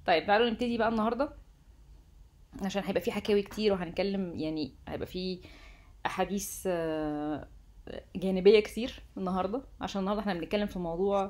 طيب تعالوا نبتدي بقى النهارده عشان هيبقى في حكاوي كتير وهنتكلم يعني هيبقى في احاديث آه، جانبيه كتير النهارده عشان النهارده احنا بنتكلم في موضوع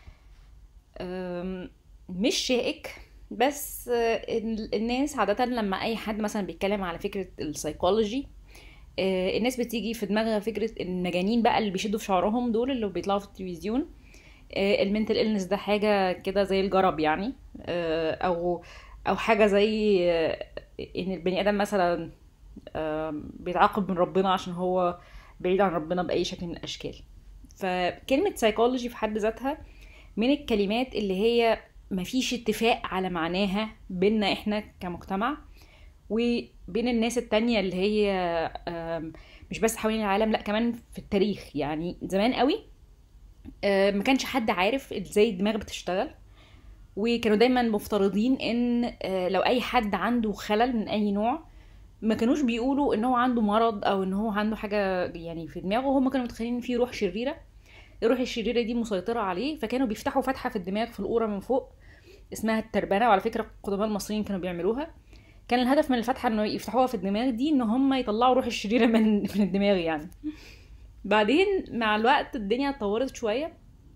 آم، مش شائك بس آه، ال- الناس عادة لما أي حد مثلا بيتكلم على فكرة السايكولوجي آه، الناس بتيجي في دماغها فكرة المجانين بقى اللي بيشدوا في شعرهم دول اللي بيطلعوا في التلفزيون المنتل إلنس ده حاجة كده زي الجرب يعني آه، أو أو حاجة زي آه، إن البني آدم مثلا آم، بيتعاقب من ربنا عشان هو بعيد عن ربنا بأي شكل من الأشكال فكلمة سايكولوجي في حد ذاتها من الكلمات اللي هي مفيش اتفاق على معناها بيننا احنا كمجتمع وبين الناس التانية اللي هي آم، مش بس حوالين العالم لا كمان في التاريخ يعني زمان قوي آه، ما كانش حد عارف ازاي الدماغ بتشتغل وكانوا دايما مفترضين ان آه، لو اي حد عنده خلل من اي نوع ما كانوش بيقولوا ان هو عنده مرض او ان هو عنده حاجه يعني في دماغه هم كانوا متخيلين ان في روح شريره الروح الشريره دي مسيطره عليه فكانوا بيفتحوا فتحه في الدماغ في القوره من فوق اسمها التربانه وعلى فكره القدماء المصريين كانوا بيعملوها كان الهدف من الفتحه انه يفتحوها في الدماغ دي ان هم يطلعوا روح الشريره من من الدماغ يعني بعدين مع الوقت الدنيا اتطورت شويه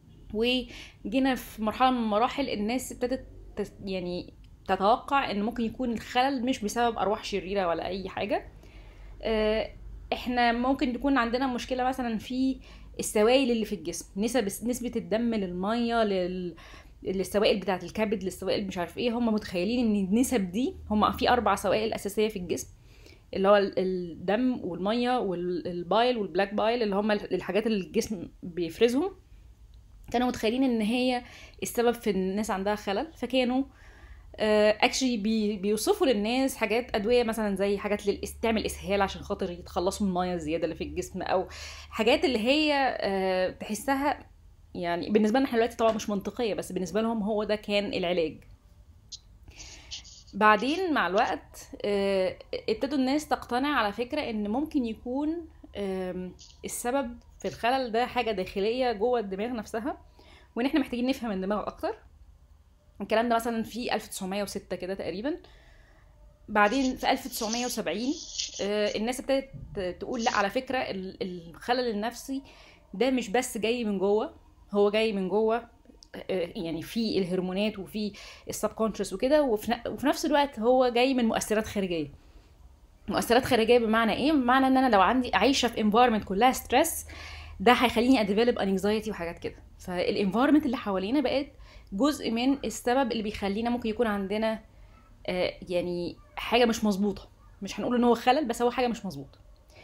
وجينا في مرحله من المراحل الناس ابتدت تس- يعني تتوقع ان ممكن يكون الخلل مش بسبب ارواح شريره ولا اي حاجه آه، احنا ممكن تكون عندنا مشكله مثلا في السوائل اللي في الجسم نسب نسبه الدم للميه لل للسوائل بتاعه الكبد للسوائل مش عارف ايه هم متخيلين ان النسب دي هم في اربع سوائل اساسيه في الجسم اللي هو ال- الدم والميه والبايل والبلاك بايل اللي هم الحاجات اللي الجسم بيفرزهم كانوا متخيلين ان هي السبب في ان الناس عندها خلل فكانوا اكشلي بي بيوصفوا للناس حاجات ادويه مثلا زي حاجات للإس... تعمل اسهال عشان خاطر يتخلصوا من الميه الزياده اللي في الجسم او حاجات اللي هي آه، تحسها يعني بالنسبه لنا احنا دلوقتي طبعا مش منطقيه بس بالنسبه لهم هو ده كان العلاج بعدين مع الوقت آه، ابتدوا الناس تقتنع على فكره ان ممكن يكون آم، السبب في الخلل ده حاجه داخليه جوه الدماغ نفسها وان احنا محتاجين نفهم الدماغ اكتر الكلام ده مثلا في 1906 كده تقريبا بعدين في 1970 آه، الناس ابتدت تقول لا على فكرة ال- الخلل النفسي ده مش بس جاي من جوه هو جاي من جوه آه، يعني في الهرمونات وفي السبكونشس وكده وفي ن- وفي نفس الوقت هو جاي من مؤثرات خارجية مؤثرات خارجية بمعنى ايه؟ بمعنى ان انا لو عندي عايشة في environment كلها ستريس ده هيخليني اديفلوب انكزايتي وحاجات كده فالانفايرمنت اللي حوالينا بقت جزء من السبب اللي بيخلينا ممكن يكون عندنا آه، يعني حاجه مش مظبوطه مش هنقول ان هو خلل بس هو حاجه مش مظبوطه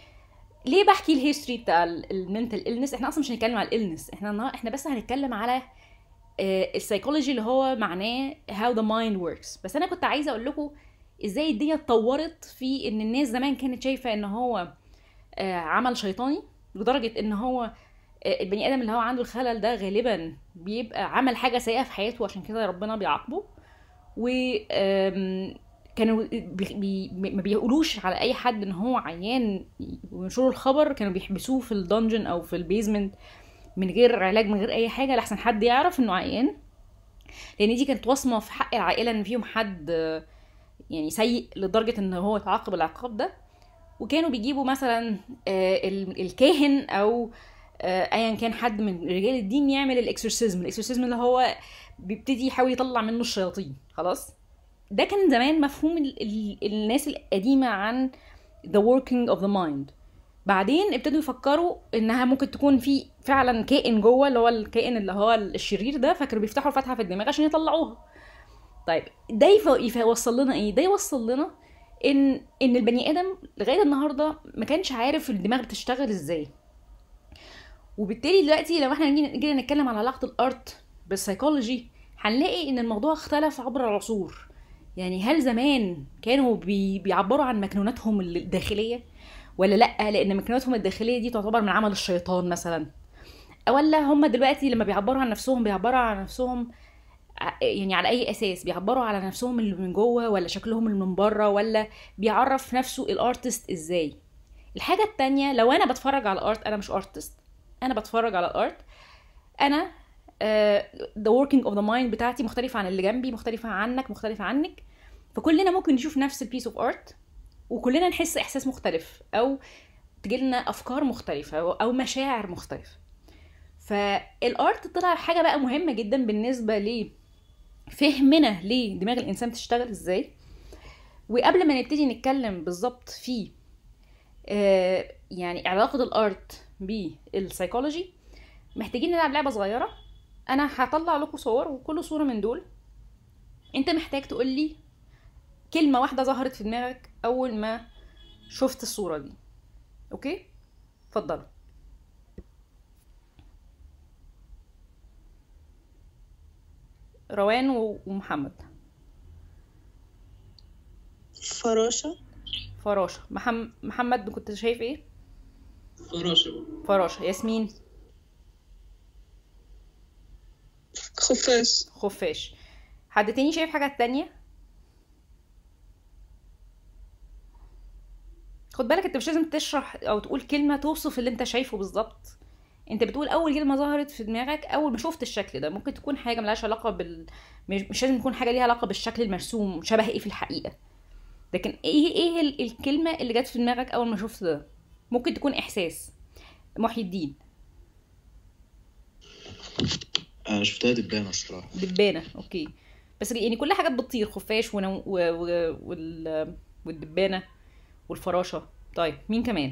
ليه بحكي الهيستوري بتاع المنتال النس احنا اصلا مش هنتكلم على الالنس احنا النهار- احنا بس هنتكلم على السايكولوجي اللي هو معناه how the mind works بس انا كنت عايزه اقول لكم ازاي الدنيا اتطورت في ان الناس زمان كانت شايفه ان هو آه، عمل شيطاني لدرجه ان هو آه، البني ادم اللي هو عنده الخلل ده غالبا بيبقى عمل حاجه سيئه في حياته عشان كده ربنا بيعاقبه و آم، كانوا بي بي ما بيقولوش على اي حد ان هو عيان وينشروا الخبر كانوا بيحبسوه في الدنجن او في البيزمنت من غير علاج من غير اي حاجه لحسن حد يعرف انه عيان لان دي كانت وصمه في حق العائله ان فيهم حد آه، يعني سيء لدرجه ان هو يتعاقب العقاب ده وكانوا بيجيبوا مثلا آه، ال- الكاهن او آه، ايا كان حد من رجال الدين يعمل الاكسورسيزم الاكسورسيزم اللي هو بيبتدي يحاول يطلع منه الشياطين خلاص ده كان زمان مفهوم ال ال الناس القديمة عن the working of the mind بعدين ابتدوا يفكروا انها ممكن تكون في فعلا كائن جوه اللي هو الكائن اللي هو الشرير ده فكانوا بيفتحوا الفتحة في الدماغ عشان يطلعوها طيب ده يف- يف- يوصل لنا ايه ده يوصل لنا ان ان البني ادم لغايه النهارده ما كانش عارف الدماغ بتشتغل ازاي وبالتالي دلوقتي لو احنا جينا جينا نتكلم على علاقه الارت بالسايكولوجي هنلاقي ان الموضوع اختلف عبر العصور يعني هل زمان كانوا بي بيعبروا عن مكنوناتهم الداخليه ولا لا لان مكنوناتهم الداخليه دي تعتبر من عمل الشيطان مثلا ولا هم دلوقتي لما بيعبروا عن نفسهم بيعبروا عن نفسهم ع- يعني على اي اساس بيعبروا على نفسهم اللي من جوه ولا شكلهم اللي من بره ولا بيعرف نفسه الارتست ازاي الحاجه التانية لو انا بتفرج على ارت انا مش ارتست انا بتفرج على الارت انا ذا working اوف ذا مايند بتاعتي مختلفه عن اللي جنبي مختلفه عنك مختلفه عنك فكلنا ممكن نشوف نفس البيس اوف ارت وكلنا نحس احساس مختلف او تجيلنا افكار مختلفه او مشاعر مختلفه فالارت طلع حاجه بقى مهمه جدا بالنسبه لفهمنا ليه دماغ الانسان بتشتغل ازاي وقبل ما نبتدي نتكلم بالظبط في آه، يعني علاقه الارت بالسايكولوجي محتاجين نلعب لعبه صغيره انا هطلع لكم صور وكل صوره من دول انت محتاج تقول لي كلمه واحده ظهرت في دماغك اول ما شفت الصوره دي اوكي اتفضلوا روان و- ومحمد فراشة فراشة محم... محمد كنت شايف ايه فراشة فراشة ياسمين خفاش خفاش حد تاني شايف حاجة تانية خد بالك انت مش لازم تشرح او تقول كلمة توصف اللي انت شايفه بالظبط انت بتقول اول كلمة ظهرت في دماغك اول ما شفت الشكل ده ممكن تكون حاجة ملهاش علاقة بال مش مش لازم تكون حاجة ليها علاقة بالشكل المرسوم شبه ايه في الحقيقة لكن ايه ايه ال- الكلمة اللي جت في دماغك اول ما شفت ده ممكن تكون احساس محي الدين انا شفتها دبانة الصراحة دبانة اوكي بس يعني كل حاجات بتطير خفاش ونو... و... و... وال... والدبانة والفراشة طيب مين كمان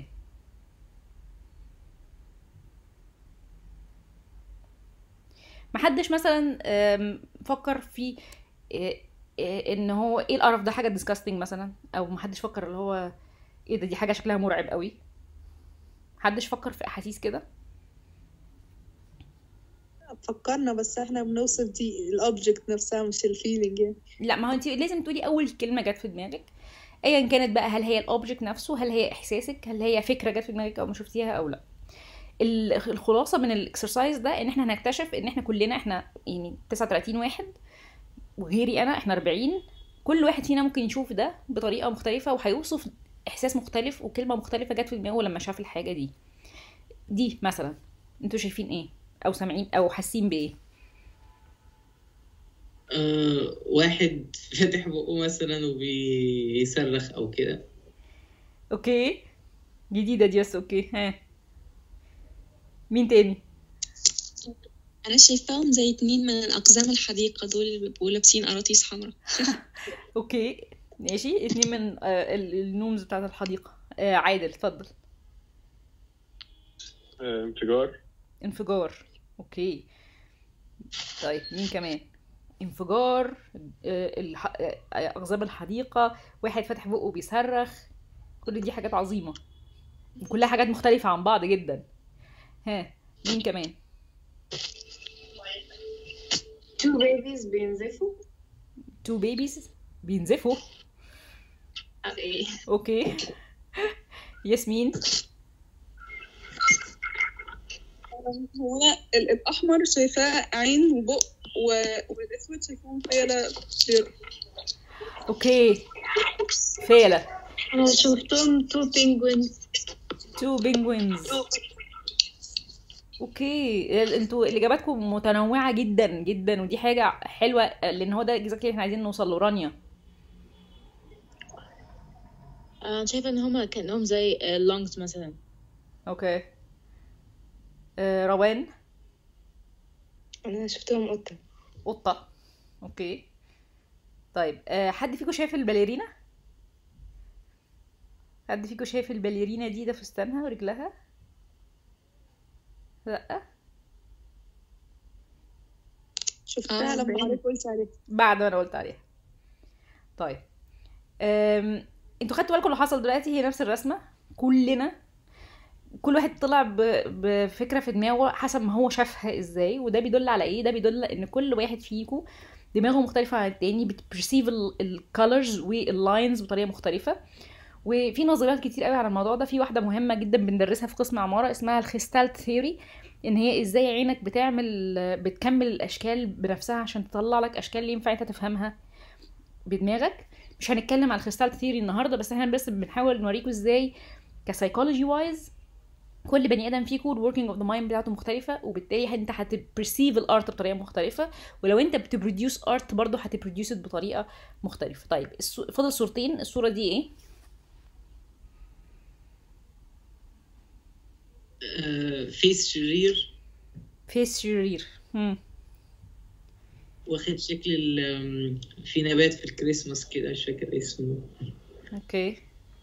محدش مثلا أم، فكر في إيه- إيه ان هو ايه القرف ده حاجه ديسكاستنج مثلا او محدش فكر اللي هو ايه ده دي حاجه شكلها مرعب قوي محدش فكر في احاسيس كده فكرنا بس احنا بنوصف دي الاوبجكت نفسها مش الفيلينج يعني لا ما هو انت لازم تقولي اول كلمه جت في دماغك ايا كانت بقى هل هي الاوبجكت نفسه هل هي احساسك هل هي فكره جت في دماغك او ما شفتيها او لا ال- الخلاصه من الاكسرسايز ده ان احنا هنكتشف ان احنا كلنا احنا يعني 39 واحد وغيري انا احنا 40 كل واحد فينا ممكن يشوف ده بطريقه مختلفه وهيوصف احساس مختلف وكلمه مختلفه جت في دماغه لما شاف الحاجه دي دي مثلا انتوا شايفين ايه او سامعين او حاسين بايه آه واحد فاتح بقه مثلا وبيصرخ او كده اوكي جديده دي بس اوكي ها مين تاني أنا شايفاهم زي اتنين من الأقزام الحديقة دول اللي بيبقوا لابسين قراطيس حمراء اوكي ماشي اتنين من آه، ال- النومز بتاعت الحديقة آه، عادل اتفضل آه، انفجار انفجار اوكي طيب مين كمان انفجار آه، الح... آه، اقزام الحديقة واحد فاتح بقه بيصرخ كل دي حاجات عظيمة كلها حاجات مختلفة عن بعض جدا ها مين كمان تو بيبيز بينزفوا تو بيبيز بينزفوا ايه اوكي ياسمين هو انا ال- الاحمر شايفاه عين وبق و... والاسود شايفاهم فيلة بيض اوكي فيلة انا شفتهم تو بينجوينز تو بينجوينز اوكي ال- انتوا اجاباتكم متنوعه جدا جدا ودي حاجه حلوه لان هو ده اكزاكتلي احنا عايزين نوصل له رانيا أنا شايفة إن هما كأنهم زي اللونجز مثلا اوكي آه روان انا شفتهم قطة قطه اوكي طيب آه حد فيكم شايف الباليرينا حد فيكم شايف الباليرينا دي ده فستانها ورجلها لا شفتها آه، لما باين. حضرتك قلت عليها بعد ما انا قلت عليها طيب أم... انتوا خدتوا بالكم اللي حصل دلوقتي هي نفس الرسمه كلنا كل واحد طلع ب... بفكره في دماغه حسب ما هو شافها ازاي وده بيدل على ايه ده بيدل ان كل واحد فيكم دماغه مختلفه عن التاني بتبرسيف الكالرز واللاينز بطريقه مختلفه وفي نظريات كتير قوي على الموضوع ده في واحده مهمه جدا بندرسها في قسم عماره اسمها الخيستالت ثيوري ان هي ازاي عينك بتعمل بتكمل الاشكال بنفسها عشان تطلع لك اشكال اللي ينفع انت تفهمها بدماغك مش هنتكلم على الكريستال ثيوري النهارده بس احنا بس بنحاول نوريكم ازاي كسايكولوجي وايز كل بني ادم فيكم الوركينج اوف ذا مايند بتاعته مختلفه وبالتالي انت هتبرسيف الارت بطريقه مختلفه ولو انت بتبروديوس ارت برضه هتبروديوس بطريقه مختلفه طيب الصو- فاضل صورتين الصوره دي ايه آه، فيس شرير فيس شرير مم. واخد شكل ال آم، في نبات في الكريسماس كده مش فاكر اسمه اوكي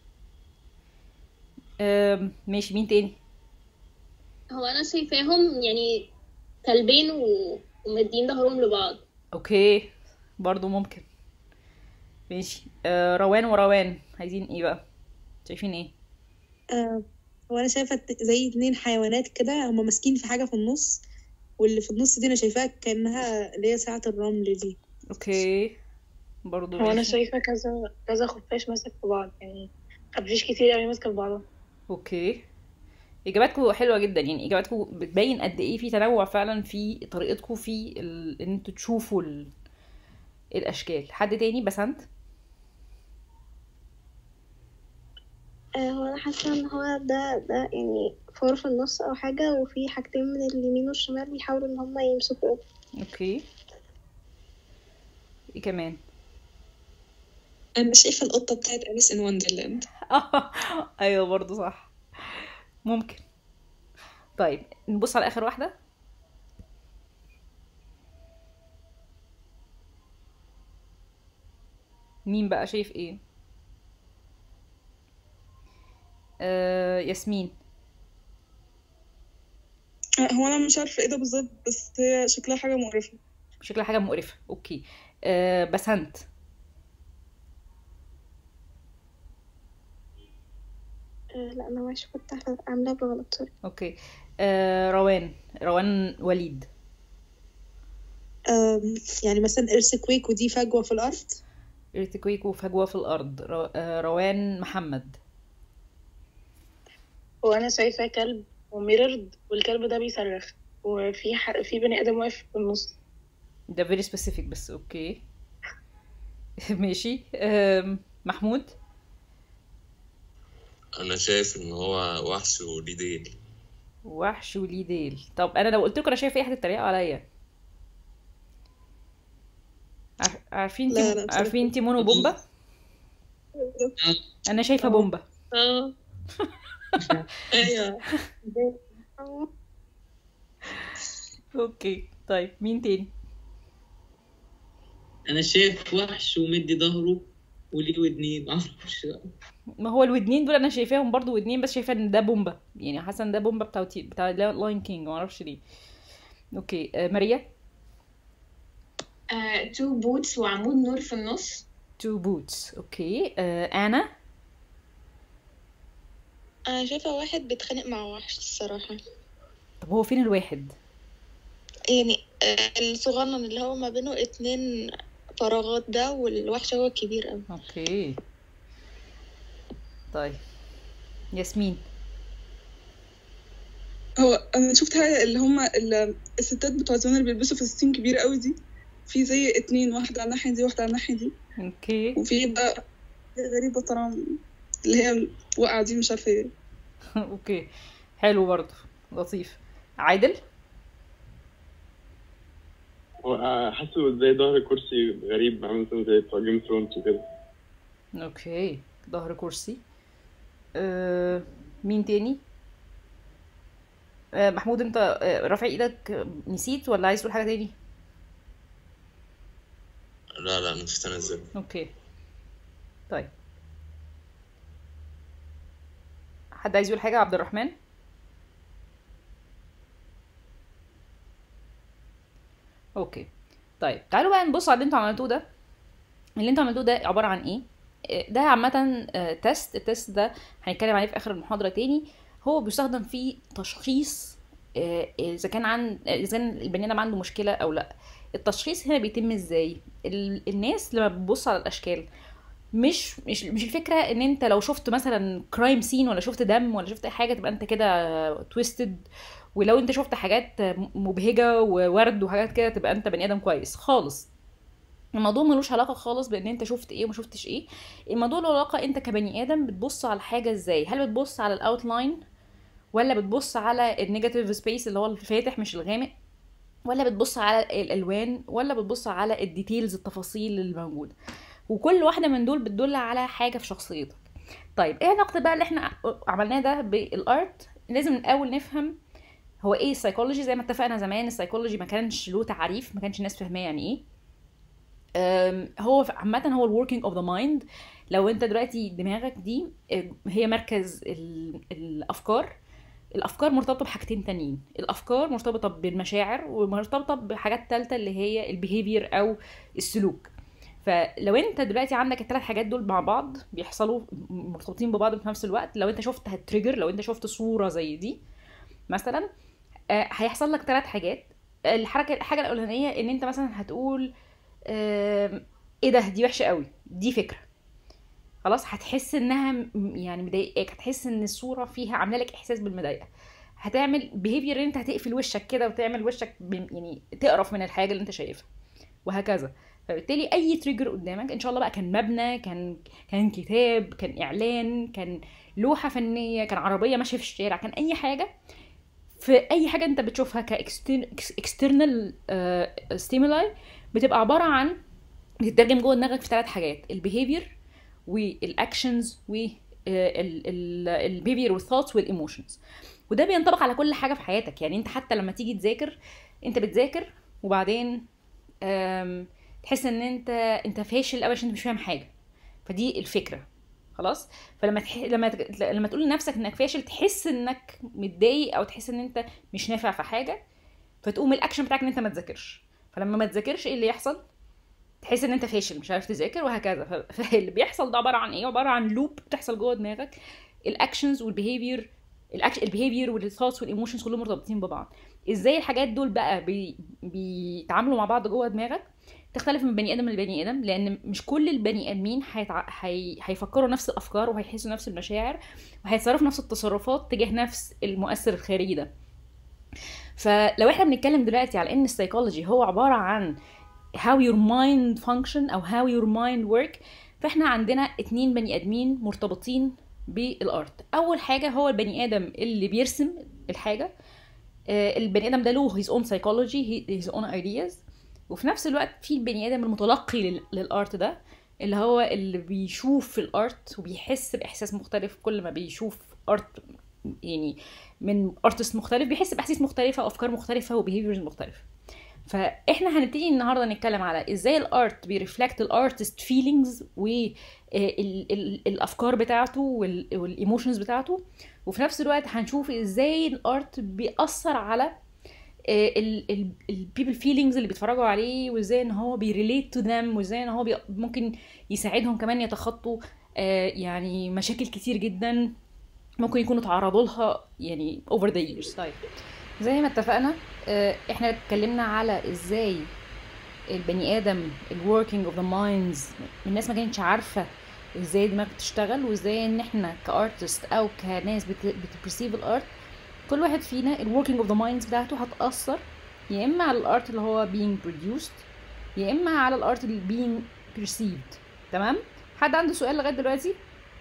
أم ماشي مين تاني هو انا شايفاهم يعني كلبين و... ومدين ظهرهم لبعض اوكي برضو ممكن ماشي آه روان وروان عايزين ايه بقى شايفين ايه آه، هو انا شايفه ات- زي اتنين حيوانات كده هما ماسكين في حاجه في النص واللي في النص دي انا شايفاها كانها اللي هي ساعه الرمل دي اوكي برضو هو انا ماشي شايفه كذا كذا خفاش ماسك في بعض يعني خفاش كتير قوي ماسكه في بعضها اوكي اجاباتكم حلوه جدا يعني اجاباتكم بتبين قد ايه في تنوع فعلا في طريقتكم في ال... ان انتوا تشوفوا ال... الاشكال حد تاني بسنت آه، هو انا حاسه ان هو ده ده يعني فار في النص او حاجه وفي حاجتين من اليمين والشمال بيحاولوا ان هما يمسكوا اوكي ايه كمان أنا شايفة القطة بتاعت أليس إن وندرلاند ايوه برضو صح ممكن طيب نبص على اخر واحده مين بقى شايف ايه آه ياسمين آه، هو انا مش عارفه ايه ده بالظبط بس هي شكلها حاجه مقرفه شكلها حاجه مقرفه اوكي آه بسنت آه، لا انا مش كنت عاملاها بغلط سوري اوكي آه روان روان وليد آم، يعني مثلا ايرثكويك ودي فجوه في الارض ارتكويك وفجوه في الارض رو... آه روان محمد هو انا شايفه كلب وميررد والكلب ده بيصرخ وفي ح... في بني ادم واقف في النص ده فيري سبيسيفيك بس اوكي ماشي آم، محمود انا شايف ان هو وحش وليه ديل وحش وليه ديل طب انا لو قلت لكم انا شايف ايه هتتريقوا عليا عار- عارفين لا، تيمو... لا، بصراحة. عارفين تيمون وبومبا انا شايفه بومبا اه ايوه اوكي طيب مين تاني انا شايف وحش ومدي ظهره وليه ودنين معرفش بقى. ما هو الودنين دول انا شايفاهم برضو ودنين بس شايفه ان ده بومبا يعني حاسه ان ده بومبا بتاع تي... بتاع لاين كينج ما اعرفش ليه اوكي آه ماريا تو بوتس وعمود نور في النص تو بوتس اوكي آه انا أنا شايفة واحد بيتخانق مع وحش الصراحة طب هو فين الواحد يعني آه، الصغنن اللي هو ما بينه اتنين فراغات ده والوحش هو الكبير أوي اوكي طيب ياسمين هو انا شفت حاجه اللي هما ال- الستات بتوع زمان اللي بيلبسوا فساتين كبيره قوي دي في زي اتنين واحده على الناحيه دي واحده على الناحيه دي اوكي وفي بقى غريبه طبعا اللي هي الواقعه دي مش عارفه ايه اوكي حلو برضو لطيف عادل هو حاسه زي ظهر كرسي غريب عامل مثلا زي بتوع جيم ثرونز وكده اوكي ظهر كرسي آه مين تاني آه محمود انت آه رافع ايدك آه، نسيت ولا عايز تقول حاجه تاني لا لا نسيت انزل اوكي طيب حد عايز يقول حاجه عبد الرحمن اوكي طيب تعالوا بقى نبص على اللي انتوا عملتوه ده اللي انتوا عملتوه ده عباره عن ايه آه، ده عامه آه، تيست التيست ده هنتكلم عليه في اخر المحاضره تاني هو بيستخدم في تشخيص آه، اذا كان عن اذا كان البني ادم عنده مشكله او لا التشخيص هنا بيتم ازاي ال- الناس لما بتبص على الاشكال مش مش مش الفكره ان انت لو شفت مثلا كرايم سين ولا شفت دم ولا شفت اي حاجه تبقى انت كده تويستد ولو انت شفت حاجات مبهجه وورد وحاجات كده تبقى انت بني ادم كويس خالص الموضوع ملوش علاقه خالص بان انت شفت ايه وما شفتش ايه الموضوع له علاقه انت كبني ادم بتبص على الحاجه ازاي هل بتبص على الاوتلاين ولا بتبص على النيجاتيف سبيس اللي هو الفاتح مش الغامق ولا بتبص على الالوان ولا بتبص على الديتيلز التفاصيل اللي موجوده وكل واحده من دول بتدل على حاجه في شخصيتك طيب ايه علاقه بقى اللي احنا عملناه ده بالارت لازم الاول نفهم هو ايه السايكولوجي زي ما اتفقنا زمان السايكولوجي ما كانش له تعريف ما كانش الناس فاهماه يعني ايه أم، هو عامة هو الوركينج اوف ذا مايند لو انت دلوقتي دماغك دي أه، هي مركز ال- الافكار الافكار مرتبطه بحاجتين تانيين الافكار مرتبطه بالمشاعر ومرتبطه بحاجات تالتة اللي هي البيهيفير او السلوك فلو انت دلوقتي عندك الثلاث حاجات دول مع بعض بيحصلوا مرتبطين ببعض في نفس الوقت لو انت شفت هتريجر لو انت شفت صوره زي دي مثلا آه، هيحصل لك ثلاث حاجات الحركه الحاجه الاولانيه ان انت مثلا هتقول آم، ايه ده دي وحشه قوي دي فكره خلاص هتحس انها م- يعني مضايقاك هتحس ان الصوره فيها عامله لك احساس بالمضايقه هتعمل بيهيفير ان انت هتقفل وشك كده وتعمل وشك ب- يعني تقرف من الحاجه اللي انت شايفها وهكذا فبالتالي اي تريجر قدامك ان شاء الله بقى كان مبنى كان كان كتاب كان اعلان كان لوحه فنيه كان عربيه ماشيه في الشارع كان اي حاجه في اي حاجه انت بتشوفها كاكسترنال ستيمولاي بتبقى عباره عن بتترجم جوه دماغك في ثلاث حاجات البيهيفير والاكشنز والبيهيفير والثوتس والايموشنز وده بينطبق على كل حاجه في حياتك يعني انت حتى لما تيجي تذاكر انت بتذاكر وبعدين آم، تحس ان انت انت فاشل قوي عشان انت مش فاهم حاجه فدي الفكره خلاص فلما تح... لما ت... لما تقول لنفسك انك فاشل تحس انك متضايق او تحس ان انت مش نافع في حاجه فتقوم الاكشن بتاعك ان انت ما تذاكرش فلما ما تذاكرش ايه اللي يحصل تحس ان انت فاشل مش عارف تذاكر وهكذا ف- فاللي بيحصل ده عباره عن ايه عباره عن لوب بتحصل جوه دماغك الاكشنز والبيهيفير البيهيفير والثوتس والايموشنز كلهم مرتبطين ببعض ازاي الحاجات دول بقى بي... بيتعاملوا مع بعض جوه دماغك تختلف من بني ادم لبني ادم لان مش كل البني ادمين هيتع... هي... هيفكروا نفس الافكار وهيحسوا نفس المشاعر وهيتصرفوا نفس التصرفات تجاه نفس المؤثر الخارجي ده فلو احنا بنتكلم دلوقتي على ان السيكولوجي هو عباره عن how your mind function او how your mind work فاحنا عندنا اتنين بني ادمين مرتبطين بالارت اول حاجه هو البني ادم اللي بيرسم الحاجه آه، البني ادم ده له his own psychology his own ideas وفي نفس الوقت في البني ادم المتلقي لل- للارت ده اللي هو اللي بيشوف في الارت وبيحس باحساس مختلف كل ما بيشوف ارت يعني من ارتست مختلف بيحس باحاسيس مختلفه وافكار مختلفه وبيهيفيرز مختلفه فاحنا هنبتدي النهارده نتكلم على ازاي الارت بيرفلكت الارتست فيلينجز والافكار بتاعته والايموشنز بتاعته وفي نفس الوقت هنشوف ازاي الارت بيأثر على البيبل فيلينجز اللي بيتفرجوا عليه وازاي ان هو بيريليت تو ذم وازاي ان هو بي ممكن يساعدهم كمان يتخطوا آه، يعني مشاكل كتير جدا ممكن يكونوا تعرضوا لها يعني over the years طيب زي ما اتفقنا آه، احنا اتكلمنا على ازاي البني ادم الوركينج اوف ذا مايندز الناس ما كانتش عارفه ازاي دماغك بتشتغل وازاي ان احنا كارتست او كناس بتبرسيف الارت كل واحد فينا الوركينج اوف ذا مايندز بتاعته هتاثر يا اما على الارت اللي هو being produced يا اما على الارت اللي being perceived تمام حد عنده سؤال لغايه دلوقتي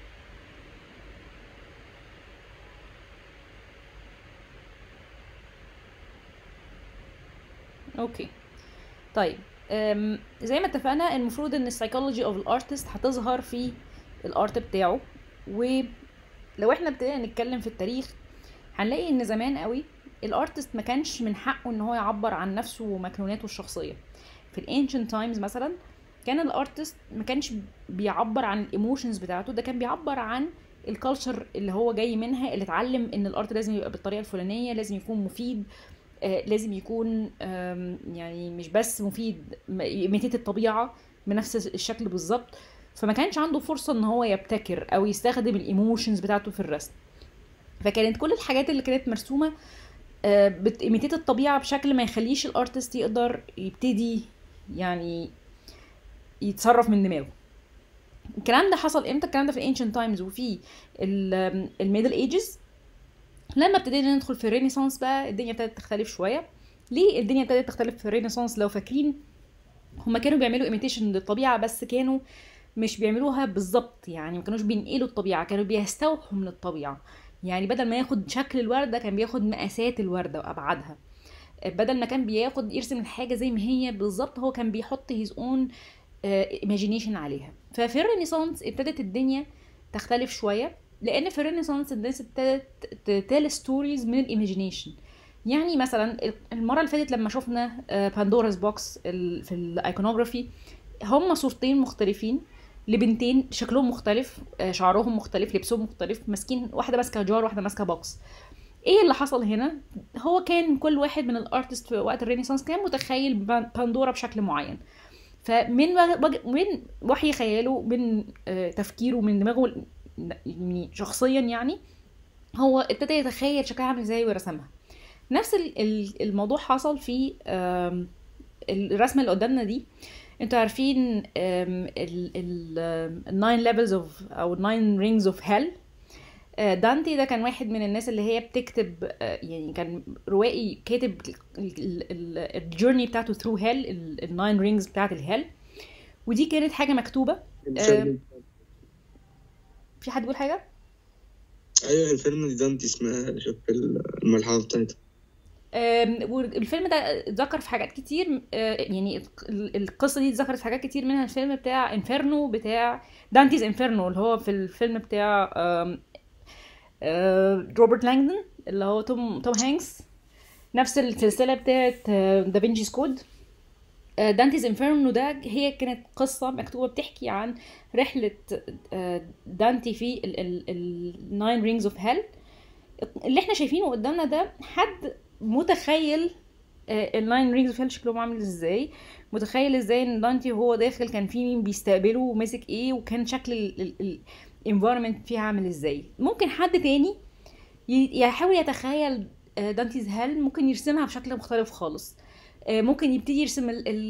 اوكي طيب أم، زي ما اتفقنا المفروض ان السايكولوجي اوف الارتست هتظهر في الارت بتاعه ولو احنا ابتدينا نتكلم في التاريخ هنلاقي ان زمان قوي الارتست ما كانش من حقه ان هو يعبر عن نفسه ومكنوناته الشخصيه في الانشنت تايمز مثلا كان الارتست ما كانش بيعبر عن الايموشنز بتاعته ده كان بيعبر عن الكالتشر اللي هو جاي منها اللي اتعلم ان الارت لازم يبقى بالطريقه الفلانيه لازم يكون مفيد آه، لازم يكون آم، يعني مش بس مفيد يميتيت الطبيعه بنفس الشكل بالظبط فما كانش عنده فرصه ان هو يبتكر او يستخدم الايموشنز بتاعته في الرسم فكانت كل الحاجات اللي كانت مرسومه بتيميتيت الطبيعه بشكل ما يخليش الارتست يقدر يبتدي يعني يتصرف من دماغه الكلام ده حصل امتى الكلام ده في الانشنت تايمز وفي الميدل ايجز لما ابتدينا ندخل في الرينيسانس بقى الدنيا ابتدت تختلف شويه ليه الدنيا ابتدت تختلف في الرينيسانس لو فاكرين هما كانوا بيعملوا ايميتيشن للطبيعه بس كانوا مش بيعملوها بالظبط يعني ما كانوش بينقلوا الطبيعه كانوا بيستوحوا من الطبيعه يعني بدل ما ياخد شكل الوردة كان بياخد مقاسات الوردة وأبعادها بدل ما كان بياخد يرسم الحاجة زي ما هي بالظبط هو كان بيحط his own ايماجينيشن عليها ففي الرينيسانس ابتدت الدنيا تختلف شوية لأن في الرينيسانس الناس ابتدت تتال ستوريز من الايماجينيشن يعني مثلا المرة اللي فاتت لما شفنا باندورا's بوكس في الايكونوجرافي هم صورتين مختلفين لبنتين شكلهم مختلف آه، شعرهم مختلف لبسهم مختلف ماسكين واحده ماسكه جار واحده ماسكه بوكس ايه اللي حصل هنا هو كان كل واحد من الارتست في وقت الرينيسانس كان متخيل بان- باندورا بشكل معين فمن وج- من وحي خياله من آه، تفكيره من دماغه يعني شخصيا يعني هو ابتدى يتخيل شكلها عامل ازاي ورسمها نفس ال- ال- الموضوع حصل في آم، الرسمه اللي قدامنا دي انتوا عارفين الناين ليفلز اوف او الناين رينجز اوف هيل دانتي ده كان واحد من الناس اللي هي بتكتب آه، يعني كان روائي كاتب الجورني بتاعته ثرو هيل الناين رينجز بتاعت الهيل ودي كانت حاجه مكتوبه آه، في حد بيقول حاجه ايوه الفيلم دي دانتي اسمها شوف الملحمه بتاعتها آم، والفيلم ده اتذكر في حاجات كتير آه، يعني ال- القصه دي اتذكرت في حاجات كتير منها الفيلم بتاع انفيرنو بتاع دانتيز انفيرنو اللي هو في الفيلم بتاع آم، آه، روبرت لانجدون اللي هو توم توم هانكس نفس السلسله بتاعت دافنشي's كود دانتيز انفيرنو ده هي كانت قصه مكتوبه بتحكي عن رحله آه، دانتي في الناين رينجز اوف هيل اللي احنا شايفينه قدامنا ده حد متخيل الناين رينجز اوف هيل شكلهم عامل ازاي متخيل ازاي ان دانتي وهو داخل كان في مين بيستقبله وماسك ايه وكان شكل الانفايرمنت فيها عامل ازاي ممكن حد تاني ي- يحاول يتخيل آه، دانتيز هيل ممكن يرسمها بشكل مختلف خالص آه، ممكن يبتدي يرسم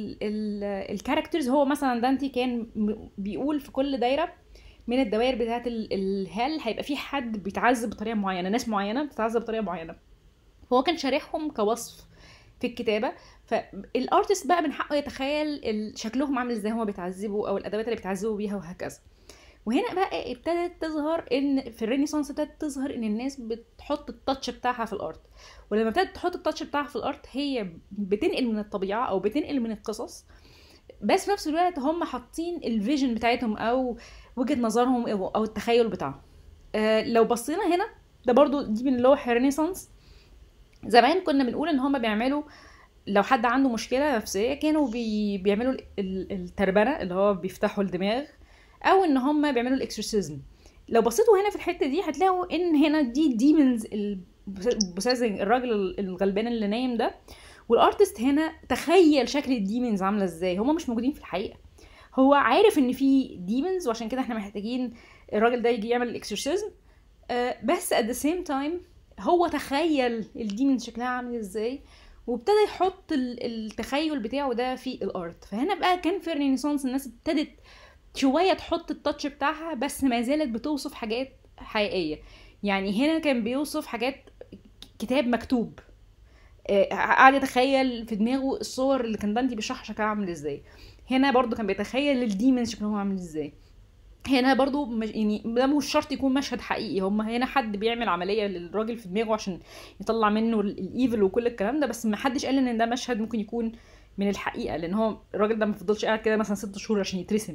الكاركترز هو مثلا دانتي كان م- بيقول في كل دايره من الدوائر بتاعت ال- الهل هيبقى في حد بيتعذب بطريقه معينه ناس معينه بتتعذب بطريقه معينه فهو كان شارحهم كوصف في الكتابه فالارتست بقى من حقه يتخيل ال- شكلهم عامل ازاي هما بيتعذبوا او الادوات اللي بيتعذبوا بيها وهكذا وهنا بقى ابتدت تظهر ان في الرينيسانس ابتدت تظهر ان الناس بتحط التاتش بتاعها في الارت ولما ابتدت تحط التاتش بتاعها في الارت هي بتنقل من الطبيعه او بتنقل من القصص بس في نفس الوقت هم حاطين الفيجن بتاعتهم او وجهه نظرهم او أو التخيل بتاعهم آه لو بصينا هنا ده برضو دي من لوح الرينيسانس زمان كنا بنقول ان هم بيعملوا لو حد عنده مشكله نفسيه كانوا بي بيعملوا ال- ال- التربنه اللي هو بيفتحوا الدماغ او ان هم بيعملوا الاكسورسيزم لو بصيتوا هنا في الحته دي هتلاقوا ان هنا دي ديمونز البوسازنج الراجل الغلبان اللي نايم ده والارتست هنا تخيل شكل الديمونز عامله ازاي هما مش موجودين في الحقيقه هو عارف ان في ديمونز وعشان كده احنا محتاجين الراجل ده يجي يعمل الاكسورسيزم آه بس at the same time هو تخيل الديمونز شكلها عامل ازاي وابتدى يحط ال- التخيل بتاعه ده في الارت فهنا بقى كان في الرينيسانس الناس ابتدت شويه تحط التاتش بتاعها بس ما زالت بتوصف حاجات حقيقيه يعني هنا كان بيوصف حاجات كتاب مكتوب آه، قعد يتخيل في دماغه الصور اللي كان دانتي بيشرحها شكلها عامل ازاي هنا برضو كان بيتخيل الديمونز شكلهم عامل ازاي هنا برضو مش يعني ده مش شرط يكون مشهد حقيقي هم هنا حد بيعمل عمليه للراجل في دماغه عشان يطلع منه ال- الايفل وكل الكلام ده بس ما حدش قال ان ده مشهد ممكن يكون من الحقيقه لان هو الراجل ده ما فضلش قاعد كده مثلا ست شهور عشان يترسم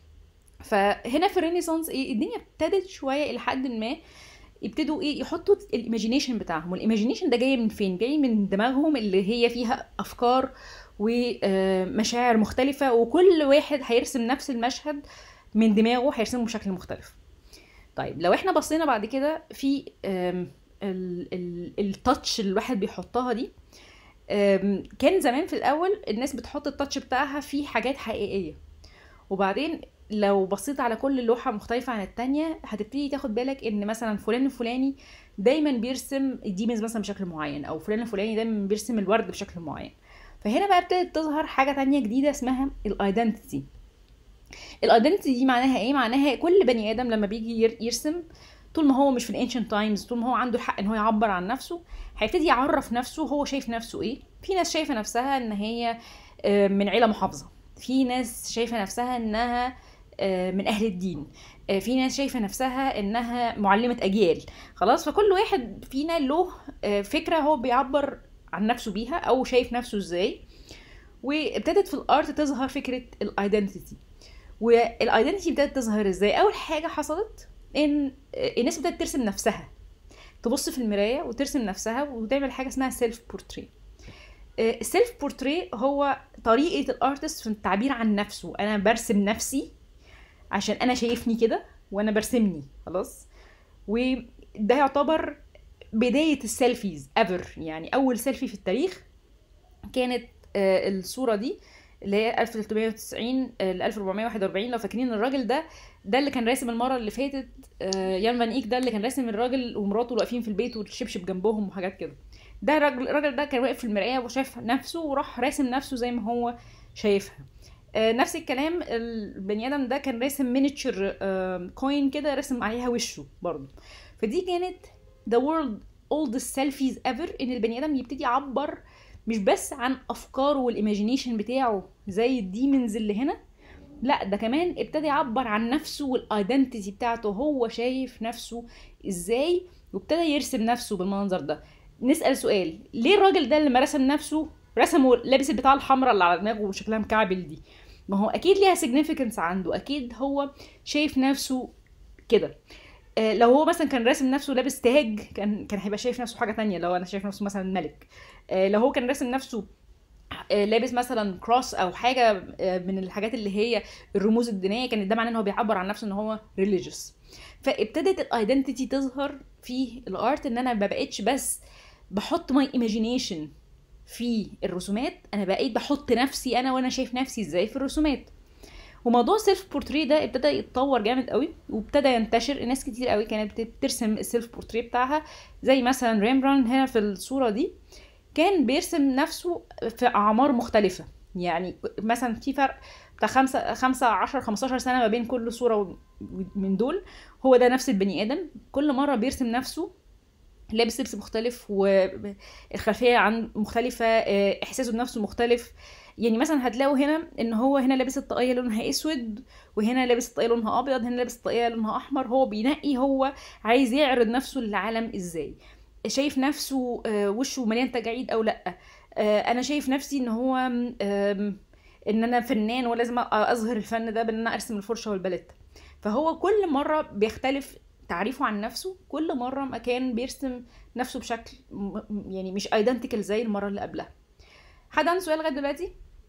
فهنا في الرينيسانس ايه الدنيا ابتدت شويه الى حد ما يبتدوا ايه يحطوا الايماجينيشن بتاعهم والايماجينيشن ده جاي من فين جاي من دماغهم اللي هي فيها افكار ومشاعر مختلفه وكل واحد هيرسم نفس المشهد من دماغه هيرسمه بشكل مختلف طيب لو احنا بصينا بعد كده في آم، ال- ال- التاتش اللي الواحد بيحطها دي آم، كان زمان في الاول الناس بتحط التاتش بتاعها في حاجات حقيقيه وبعدين لو بصيت على كل لوحه مختلفه عن التانية هتبتدي تاخد بالك ان مثلا فلان الفلاني دايما بيرسم الديمز مثلا بشكل معين او فلان الفلاني دايما بيرسم الورد بشكل معين فهنا بقى ابتدت تظهر حاجه تانية جديده اسمها الايدنتيتي الايدنتيتي دي معناها ايه معناها كل بني ادم لما بيجي ير- يرسم طول ما هو مش في الانشنت تايمز طول ما هو عنده الحق ان هو يعبر عن نفسه هيبتدي يعرف نفسه هو شايف نفسه ايه في ناس شايفه نفسها ان هي آه، من عيله محافظه في ناس شايفه نفسها انها آه، من اهل الدين آه، في ناس شايفه نفسها انها معلمه اجيال خلاص فكل واحد فينا له آه، فكره هو بيعبر عن نفسه بيها او شايف نفسه ازاي وابتدت في الارت تظهر فكره الايدنتيتي والايدنتيتي ابتدت تظهر ازاي اول حاجه حصلت ان الناس ابتدت ترسم نفسها تبص في المرايه وترسم نفسها وتعمل حاجه اسمها سيلف بورتري السيلف بورتري هو طريقه الارتست في التعبير عن نفسه انا برسم نفسي عشان انا شايفني كده وانا برسمني خلاص وده يعتبر بدايه السيلفيز ايفر يعني اول سيلفي في التاريخ كانت آه، الصوره دي اللي هي 1390 ل 1441 لو فاكرين الراجل ده ده اللي كان راسم المره اللي فاتت آه، يان فان ايك ده اللي كان راسم الراجل ومراته واقفين في البيت والشبشب جنبهم وحاجات كده ده الراجل الراجل ده كان واقف في المرايه وشاف نفسه وراح راسم نفسه زي ما هو شايفها آه، نفس الكلام البني ادم ده كان راسم مينيتشر كوين كده راسم عليها وشه برضه فدي كانت the world oldest selfies ever ان البني ادم يبتدي يعبر مش بس عن افكاره والايماجينيشن بتاعه زي الديمونز اللي هنا لا ده كمان ابتدى يعبر عن نفسه والايدنتيتي بتاعته هو شايف نفسه ازاي وابتدى يرسم نفسه بالمنظر ده نسال سؤال ليه الراجل ده لما رسم نفسه رسمه لابس البتاع الحمراء اللي على دماغه وشكلها مكعبل دي ما هو اكيد ليها significance عنده اكيد هو شايف نفسه كده آه، لو هو مثلا كان راسم نفسه لابس تاج كان كان هيبقى شايف نفسه حاجه تانية لو انا شايف نفسه مثلا ملك آه، لو هو كان راسم نفسه آه، لابس مثلا كروس او حاجه آه، من الحاجات اللي هي الرموز الدينيه كان ده معناه ان هو بيعبر عن نفسه ان هو religious فابتدت الايدنتيتي تظهر في الارت ان انا ما بقتش بس بحط ماي ايماجينيشن في الرسومات انا بقيت بحط نفسي انا وانا شايف نفسي ازاي في الرسومات وموضوع السيلف بورتري ده ابتدى يتطور جامد قوي وابتدى ينتشر ناس كتير قوي كانت بترسم السيلف بورتري بتاعها زي مثلا ريمبراند هنا في الصوره دي كان بيرسم نفسه في اعمار مختلفه يعني مثلا في فرق بتاع خمسة خمسة عشر خمستاشر سنة ما بين كل صورة من دول هو ده نفس البني آدم كل مرة بيرسم نفسه لابس لبس مختلف والخلفية عن مختلفة آه، إحساسه بنفسه مختلف يعني مثلا هتلاقوا هنا ان هو هنا لابس الطاقية لونها اسود وهنا لابس الطاقية لونها ابيض هنا لابس الطاقية لونها احمر هو بينقي هو عايز يعرض نفسه للعالم ازاي شايف نفسه آه، وشه مليان تجاعيد او لا آه، انا شايف نفسي ان هو آم، ان انا فنان ولازم اظهر الفن ده بان انا ارسم الفرشه والباليت فهو كل مره بيختلف تعريفه عن نفسه كل مره ما كان بيرسم نفسه بشكل م- م- يعني مش ايدنتيكال زي المره اللي قبلها حد عنده سؤال لغايه دلوقتي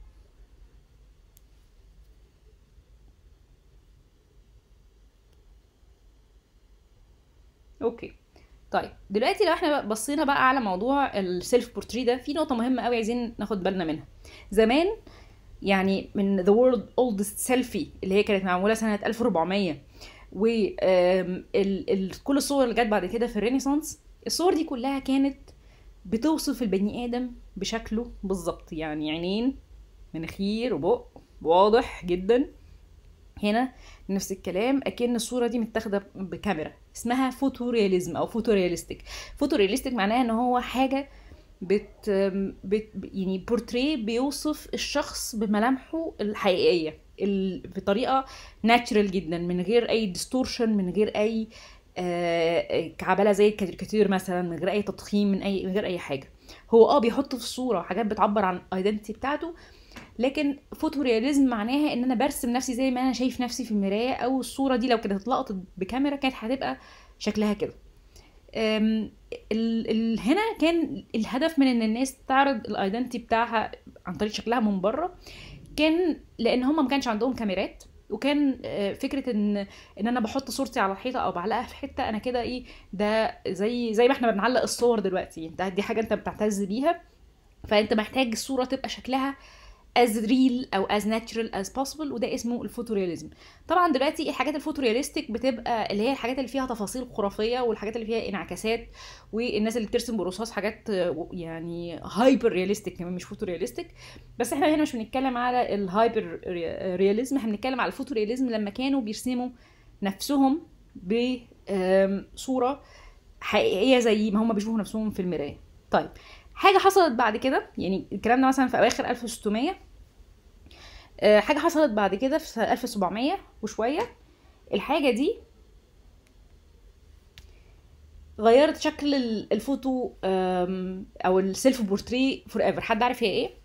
اوكي طيب دلوقتي لو احنا بصينا بقى على موضوع السيلف بورتري ده في نقطه مهمه قوي عايزين ناخد بالنا منها زمان يعني من The World Oldest Selfie اللي هي كانت معمولة سنة 1400 و آم، ال ال كل الصور اللي جت بعد كده في الرينيسانس الصور دي كلها كانت بتوصف البني آدم بشكله بالظبط يعني عينين مناخير وبق واضح جدا هنا نفس الكلام اكن الصوره دي متاخده بكاميرا اسمها فوتورياليزم او فوتورياليستيك فوتورياليستيك معناها ان هو حاجه بت, بت يعني بورتريه بيوصف الشخص بملامحه الحقيقيه ال... بطريقه ناتشرال جدا من غير اي ديستورشن من غير اي آه، كعبله زي الكاريكاتير مثلا من غير اي تضخيم من اي من غير اي حاجه هو اه بيحط في الصوره حاجات بتعبر عن الايدنتي بتاعته لكن فوتورياليزم معناها ان انا برسم نفسي زي ما انا شايف نفسي في المرايه او الصوره دي لو كانت اتلقطت بكاميرا كانت هتبقى شكلها كده أم، ال ال هنا كان الهدف من ان الناس تعرض الايدنتي بتاعها عن طريق شكلها من بره كان لان هم ما كانش عندهم كاميرات وكان آه، فكره ان ان انا بحط صورتي على الحيطه او بعلقها في حته انا كده ايه ده زي زي ما احنا بنعلق الصور دلوقتي انت دي حاجه انت بتعتز بيها فانت محتاج الصوره تبقى شكلها as real او as natural as possible وده اسمه الفوتورياليزم طبعا دلوقتي الحاجات الفوتورياليستيك بتبقى اللي هي الحاجات اللي فيها تفاصيل خرافيه والحاجات اللي فيها انعكاسات والناس اللي بترسم برصاص حاجات آه، يعني هايبر رياليستيك كمان مش فوتورياليستيك بس احنا هنا مش بنتكلم على الهايبر رياليزم احنا بنتكلم على الفوتورياليزم لما كانوا بيرسموا نفسهم بصوره حقيقيه زي ما هم بيشوفوا نفسهم في المرايه طيب حاجه حصلت بعد كده يعني الكلام ده مثلا في اواخر 1600 آه، حاجه حصلت بعد كده في 1700 وشويه الحاجه دي غيرت شكل ال- الفوتو آم، او السيلف بورتري فور ايفر حد عارف هي ايه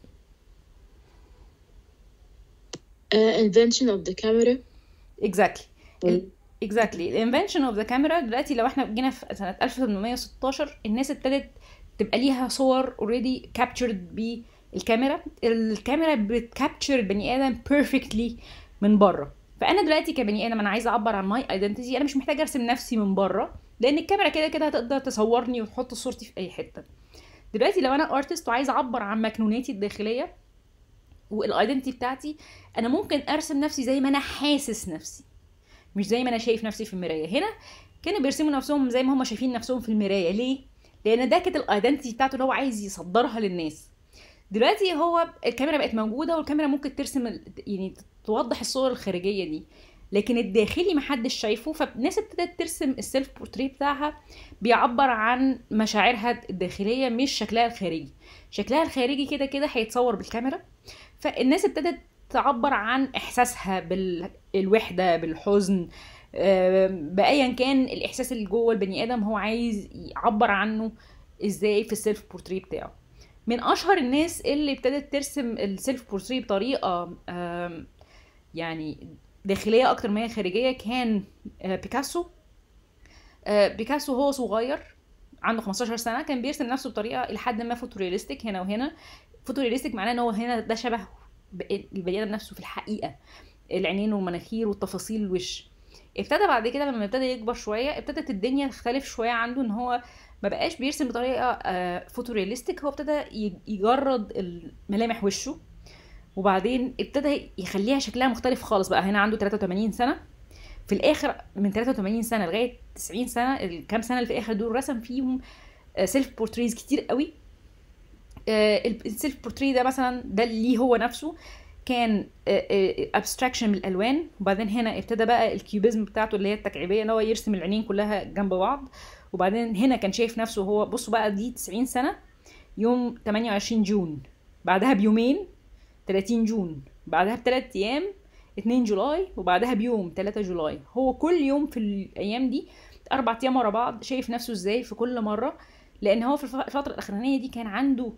Uh, invention of the camera exactly exactly الانفنشن اوف ذا كاميرا دلوقتي لو احنا جينا في سنه 1816 الناس ابتدت تبقى ليها صور اوريدي كابتشرد بالكاميرا الكاميرا بتكابتشر البني ادم بيرفكتلي من بره فانا دلوقتي كبني ادم انا عايزه اعبر عن ماي ايدنتيتي انا مش محتاجه ارسم نفسي من بره لان الكاميرا كده كده هتقدر تصورني وتحط صورتي في اي حته دلوقتي لو انا ارتست وعايزه اعبر عن مكنوناتي الداخليه والايدنتي بتاعتي انا ممكن ارسم نفسي زي ما انا حاسس نفسي مش زي ما انا شايف نفسي في المرايه هنا كانوا بيرسموا نفسهم زي ما هم شايفين نفسهم في المرايه ليه لان ده كانت الايدنتي بتاعته اللي هو عايز يصدرها للناس دلوقتي هو الكاميرا بقت موجوده والكاميرا ممكن ترسم ال- يعني توضح الصور الخارجيه دي لكن الداخلي محدش شايفه فالناس ابتدت ترسم السيلف بورتري بتاعها بيعبر عن مشاعرها الداخليه مش شكلها الخارجي شكلها الخارجي كده كده هيتصور بالكاميرا فالناس ابتدت تعبر عن احساسها بالوحده بالحزن آه، بايا كان الاحساس اللي جوه البني ادم هو عايز يعبر عنه ازاي في السيلف بورتري بتاعه من اشهر الناس اللي ابتدت ترسم السيلف بورتري بطريقه آم، يعني داخليه اكتر ما هي خارجيه كان آه، بيكاسو آه، بيكاسو هو صغير عنده 15 سنه كان بيرسم نفسه بطريقه الى حد ما فوتورياليستيك هنا وهنا فوتورياليستيك معناه ان هو هنا ده شبه ب- البني ادم نفسه في الحقيقه العينين والمناخير والتفاصيل الوش ابتدى بعد كده لما ابتدى يكبر شويه ابتدت الدنيا تختلف شويه عنده ان هو ما بقاش بيرسم بطريقه آه، فوتورياليستيك هو ابتدى ي- يجرد ملامح وشه وبعدين ابتدى يخليها شكلها مختلف خالص بقى هنا عنده 83 سنه في الاخر من 83 سنه لغايه 90 سنه الكام سنه اللي في الاخر دول رسم فيهم سيلف بورتريز كتير قوي السيلف بورتري ده مثلا ده ليه هو نفسه كان ابستراكشن من الالوان وبعدين هنا ابتدى بقى الكيوبيزم بتاعته اللي هي التكعيبيه ان هو يرسم العينين كلها جنب بعض وبعدين هنا كان شايف نفسه هو بصوا بقى دي 90 سنه يوم 28 جون بعدها بيومين 30 جون بعدها بثلاث ايام 2 جولاي وبعدها بيوم 3 جولاي هو كل يوم في الايام دي اربع ايام ورا بعض شايف نفسه ازاي في كل مره لان هو في الف- الفتره الاخرانيه دي كان عنده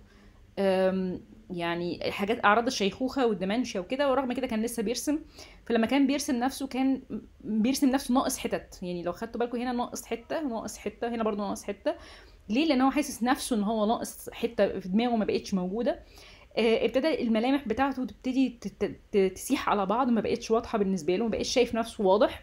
أم، يعني حاجات اعراض الشيخوخه والدمنشيا وكده ورغم كده كان لسه بيرسم فلما كان بيرسم نفسه كان بيرسم نفسه ناقص حتت يعني لو خدتوا بالكم هنا ناقص حته ناقص حته هنا برضو ناقص حته ليه لان هو حاسس نفسه ان هو ناقص حته في دماغه ما بقتش موجوده آه، ابتدى الملامح بتاعته تبتدي تت- ت- تسيح على بعض ما بقتش واضحه بالنسبه له ما بقتش شايف نفسه واضح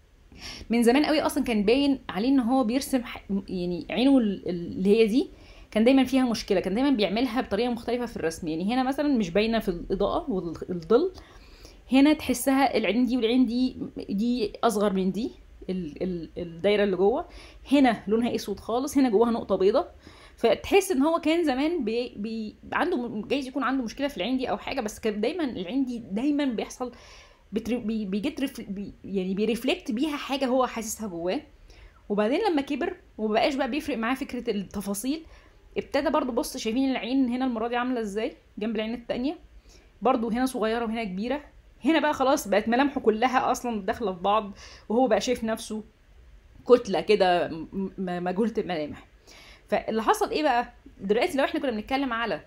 من زمان قوي اصلا كان باين عليه ان هو بيرسم ح- يعني عينه ال- اللي هي دي كان دايما فيها مشكله كان دايما بيعملها بطريقه مختلفه في الرسم يعني هنا مثلا مش باينه في الاضاءه والظل هنا تحسها العين دي والعين دي دي اصغر من دي ال- ال- الدايره اللي جوه هنا لونها اسود خالص هنا جواها نقطه بيضه فتحس ان هو كان زمان بي بي عنده م- جايز يكون عنده مشكله في العين دي او حاجه بس كان دايما العين دي دايما بيحصل بتر... بي... بيجت رف... بي... يعني بيرفلكت بيها حاجه هو حاسسها جواه وبعدين لما كبر ومبقاش بقى بيفرق معاه فكره التفاصيل ابتدى برضو بص شايفين العين هنا المره دي عامله ازاي جنب العين التانية برضو هنا صغيره وهنا كبيره هنا بقى خلاص بقت ملامحه كلها اصلا داخله في بعض وهو بقى شايف نفسه كتله كده م- م- مجهوله الملامح فاللي حصل ايه بقى دلوقتي لو احنا كنا بنتكلم على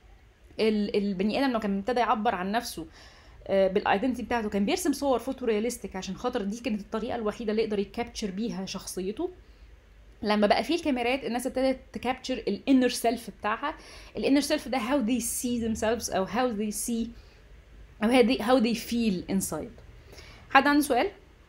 ال- البني ادم لو كان ابتدى يعبر عن نفسه آه، بالايدنتي بتاعته كان بيرسم صور فوتو رياليستيك عشان خاطر دي كانت الطريقه الوحيده اللي يقدر يكابتشر بيها شخصيته لما بقى فيه الكاميرات الناس ابتدت تكابتشر الانر سيلف بتاعها الانر سيلف ده how they see themselves او how they see او how they, how they feel inside حد عنده سؤال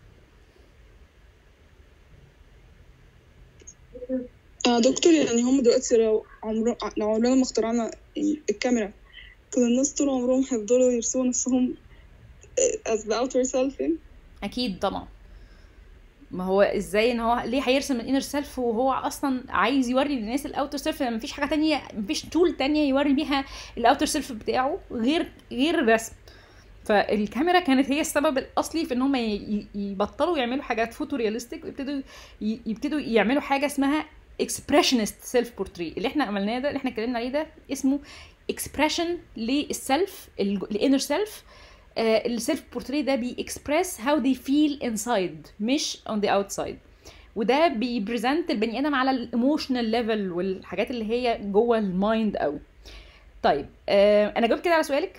آه دكتور يعني هم دلوقتي لو عمر لو عمرنا ما اخترعنا يعني الكاميرا كل الناس طول عمرهم هيفضلوا يرسموا نفسهم آه، as the outer self يعني اكيد طبعا ما هو ازاي ان هو ليه هيرسم الانر سيلف وهو اصلا عايز يوري للناس الاوتر سيلف لما مفيش حاجه تانية مفيش تول تانية يوري بيها الاوتر سيلف بتاعه غير غير الرسم فالكاميرا كانت هي السبب الاصلي في ان هم يبطلوا يعملوا حاجات فوتو رياليستيك ويبتدوا ي- يبتدوا يعملوا حاجه اسمها اكسبريشنست سيلف بورتري اللي احنا عملناه ده اللي احنا اتكلمنا عليه ده اسمه اكسبريشن للسيلف الانر سيلف السيلف بورتري ده بيكسبرس هاو they feel inside مش on the outside وده بيبريزنت البني ادم على الايموشنال ليفل والحاجات اللي هي جوه المايند قوي طيب آه انا جاوبت كده على سؤالك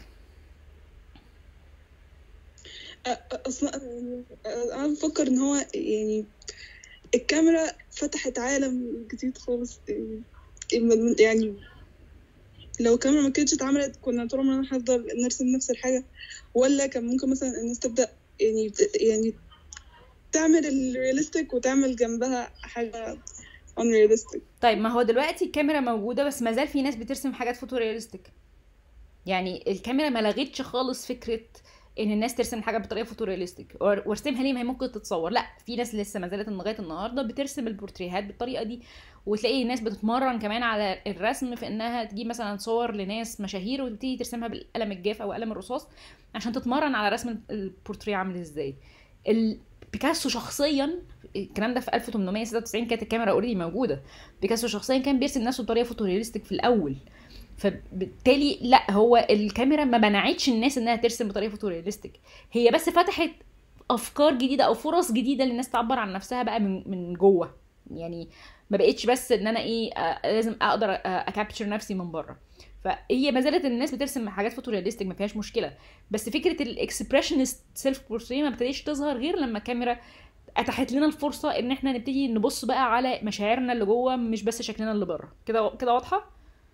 اصلا انا بفكر ان هو يعني الكاميرا فتحت عالم جديد خالص يعني- يعني لو الكاميرا ما كانتش اتعملت كنا طول عمرنا هنفضل نرسم نفس الحاجة ولا كان ممكن مثلا الناس تبدأ يعني يعني تعمل الرياليستيك وتعمل جنبها حاجة unrealistic طيب ما هو دلوقتي الكاميرا موجوده بس ما زال في ناس بترسم حاجات فوتورياليستيك يعني الكاميرا ما لغتش خالص فكره ان الناس ترسم حاجه بطريقه فوتورياليستيك وار- وارسمها ليه ما هي ممكن تتصور لا في ناس لسه ما زالت لغايه النهارده بترسم البورتريهات بالطريقه دي وتلاقي ناس بتتمرن كمان على الرسم في انها تجيب مثلا صور لناس مشاهير وتبتدي ترسمها بالقلم الجاف او قلم الرصاص عشان تتمرن على رسم البورتريه عامل ازاي ال- بيكاسو شخصيا الكلام ده في 1896 كانت الكاميرا اوريدي موجوده بيكاسو شخصيا كان بيرسم نفسه بطريقه فوتورياليستيك في الاول فبالتالي لا هو الكاميرا ما منعتش الناس انها ترسم بطريقه فوتورياليستيك هي بس فتحت افكار جديده او فرص جديده للناس تعبر عن نفسها بقى من من جوه يعني ما بقتش بس ان انا ايه آه، لازم اقدر اكابتشر نفسي من بره فهي ما زالت الناس بترسم حاجات فوتورياليستيك ما فيهاش مشكله بس فكره الاكسبريشنست سيلف بورتري ما ابتديش تظهر غير لما الكاميرا اتاحت لنا الفرصه ان احنا نبتدي نبص بقى على مشاعرنا اللي جوه مش بس شكلنا اللي بره كده كده واضحه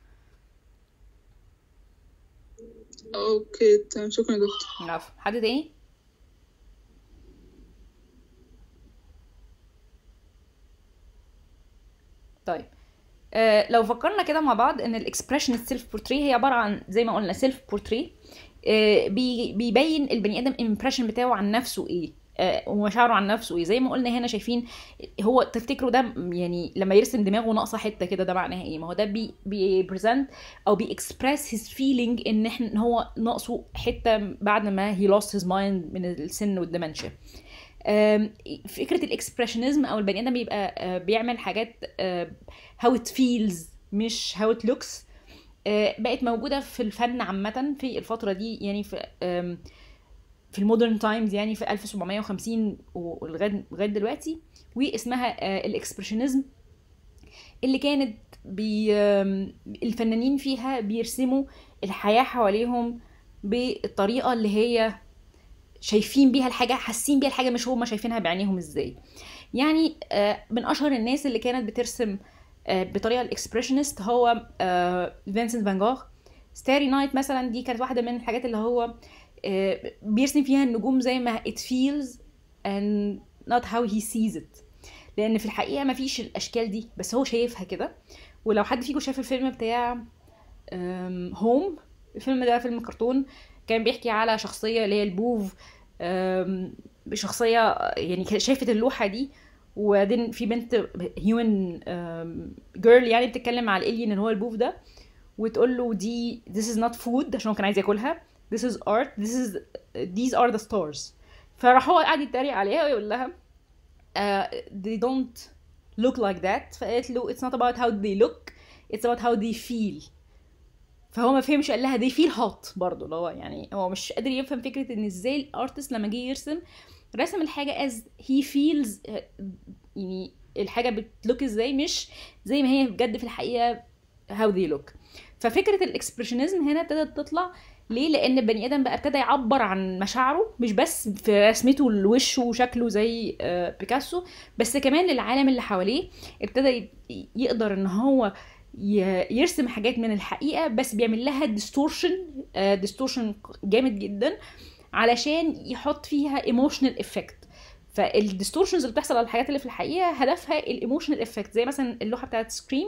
اوكي تمام شكرا يا دكتور عفوا حد تاني طيب آه لو فكرنا كده مع بعض ان الاكسبريشن سيلف بورتري هي عباره عن زي ما قلنا سيلف بورتري آه بي بيبين البني ادم الامبريشن بتاعه عن نفسه ايه آه ومشاعره عن نفسه ايه زي ما قلنا هنا شايفين هو تفتكروا ده يعني لما يرسم دماغه ناقصه حته كده ده معناها ايه ما هو ده بي بيبريزنت او بيكسبرس هيز فيلينج ان احنا ان هو ناقصه حته بعد ما هي لوست هيز مايند من السن والدمنشيا آم، فكره الاكسبريشنزم او البني ادم بيبقى آه، بيعمل حاجات هاو ات فيلز مش هاو ات لوكس بقت موجوده في الفن عامه في الفتره دي يعني في آم، في المودرن تايمز يعني في 1750 ولغايه لغايه دلوقتي واسمها الاكسبريشنزم اللي كانت بي آم، الفنانين فيها بيرسموا الحياه حواليهم بالطريقه اللي هي شايفين بيها الحاجه حاسين بيها الحاجه مش هم شايفينها بعينيهم ازاي يعني آه، من اشهر الناس اللي كانت بترسم آه، بطريقه الاكسبريشنست هو آه، فينسنت فان جوخ ستاري نايت مثلا دي كانت واحده من الحاجات اللي هو آه، بيرسم فيها النجوم زي ما it feels and not how he sees it لان في الحقيقه ما فيش الاشكال دي بس هو شايفها كده ولو حد فيكم شاف الفيلم بتاع هوم الفيلم ده فيلم كرتون كان بيحكي على شخصيه اللي هي البوف آم، شخصيه يعني كانت شافت اللوحه دي وبعدين في بنت هيومن جيرل يعني بتتكلم على الالين اللي هو البوف ده وتقول له دي this is not food عشان هو كان عايز ياكلها this is art this is these are the stars فراح هو قاعد يتريق عليها ويقول لها uh, they don't look like that فقالت له it's not about how they look it's about how they feel فهو ما فهمش قال لها they feel hot برضه اللي هو يعني هو مش قادر يفهم فكره ان ازاي الارتست لما جه يرسم رسم الحاجه as he feels آه، يعني الحاجه بتلوك ازاي مش زي ما هي بجد في الحقيقه how they look ففكره الاكسبريشنزم هنا ابتدت تطلع ليه لان البني ادم بقى ابتدى يعبر عن مشاعره مش بس في رسمته لوشه وشكله زي آه، بيكاسو بس كمان للعالم اللي حواليه ابتدى ي- يقدر ان هو ي- يرسم حاجات من الحقيقه بس بيعمل لها ديستورشن ديستورشن جامد جدا علشان يحط فيها ايموشنال افكت فالديستورشنز اللي بتحصل على الحاجات اللي في الحقيقه هدفها الايموشنال افكت زي مثلا اللوحه بتاعت سكريم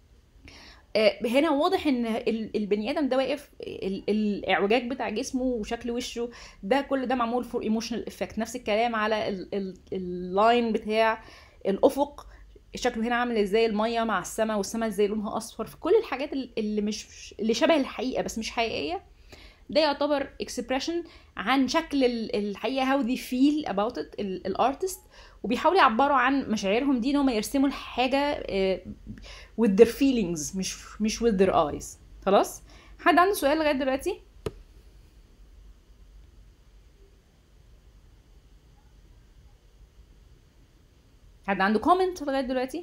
هنا واضح ان ال- البني ادم ده واقف ال- الاعوجاج بتاع جسمه وشكل وشه ده كل ده معمول فور ايموشنال افكت نفس الكلام على ال- ال- اللاين بتاع الافق شكله هنا عامل ازاي الميه مع السماء والسماء ازاي لونها اصفر في كل الحاجات ال- اللي مش اللي شبه الحقيقه بس مش حقيقيه ده يعتبر اكسبريشن عن شكل ال- الحقيقه how they feel about it الارتست وبيحاولوا يعبروا عن مشاعرهم دي ان هم يرسموا الحاجه آه، with their feelings مش مش with their eyes خلاص حد عنده سؤال لغايه دلوقتي حد عنده كومنت لغايه دلوقتي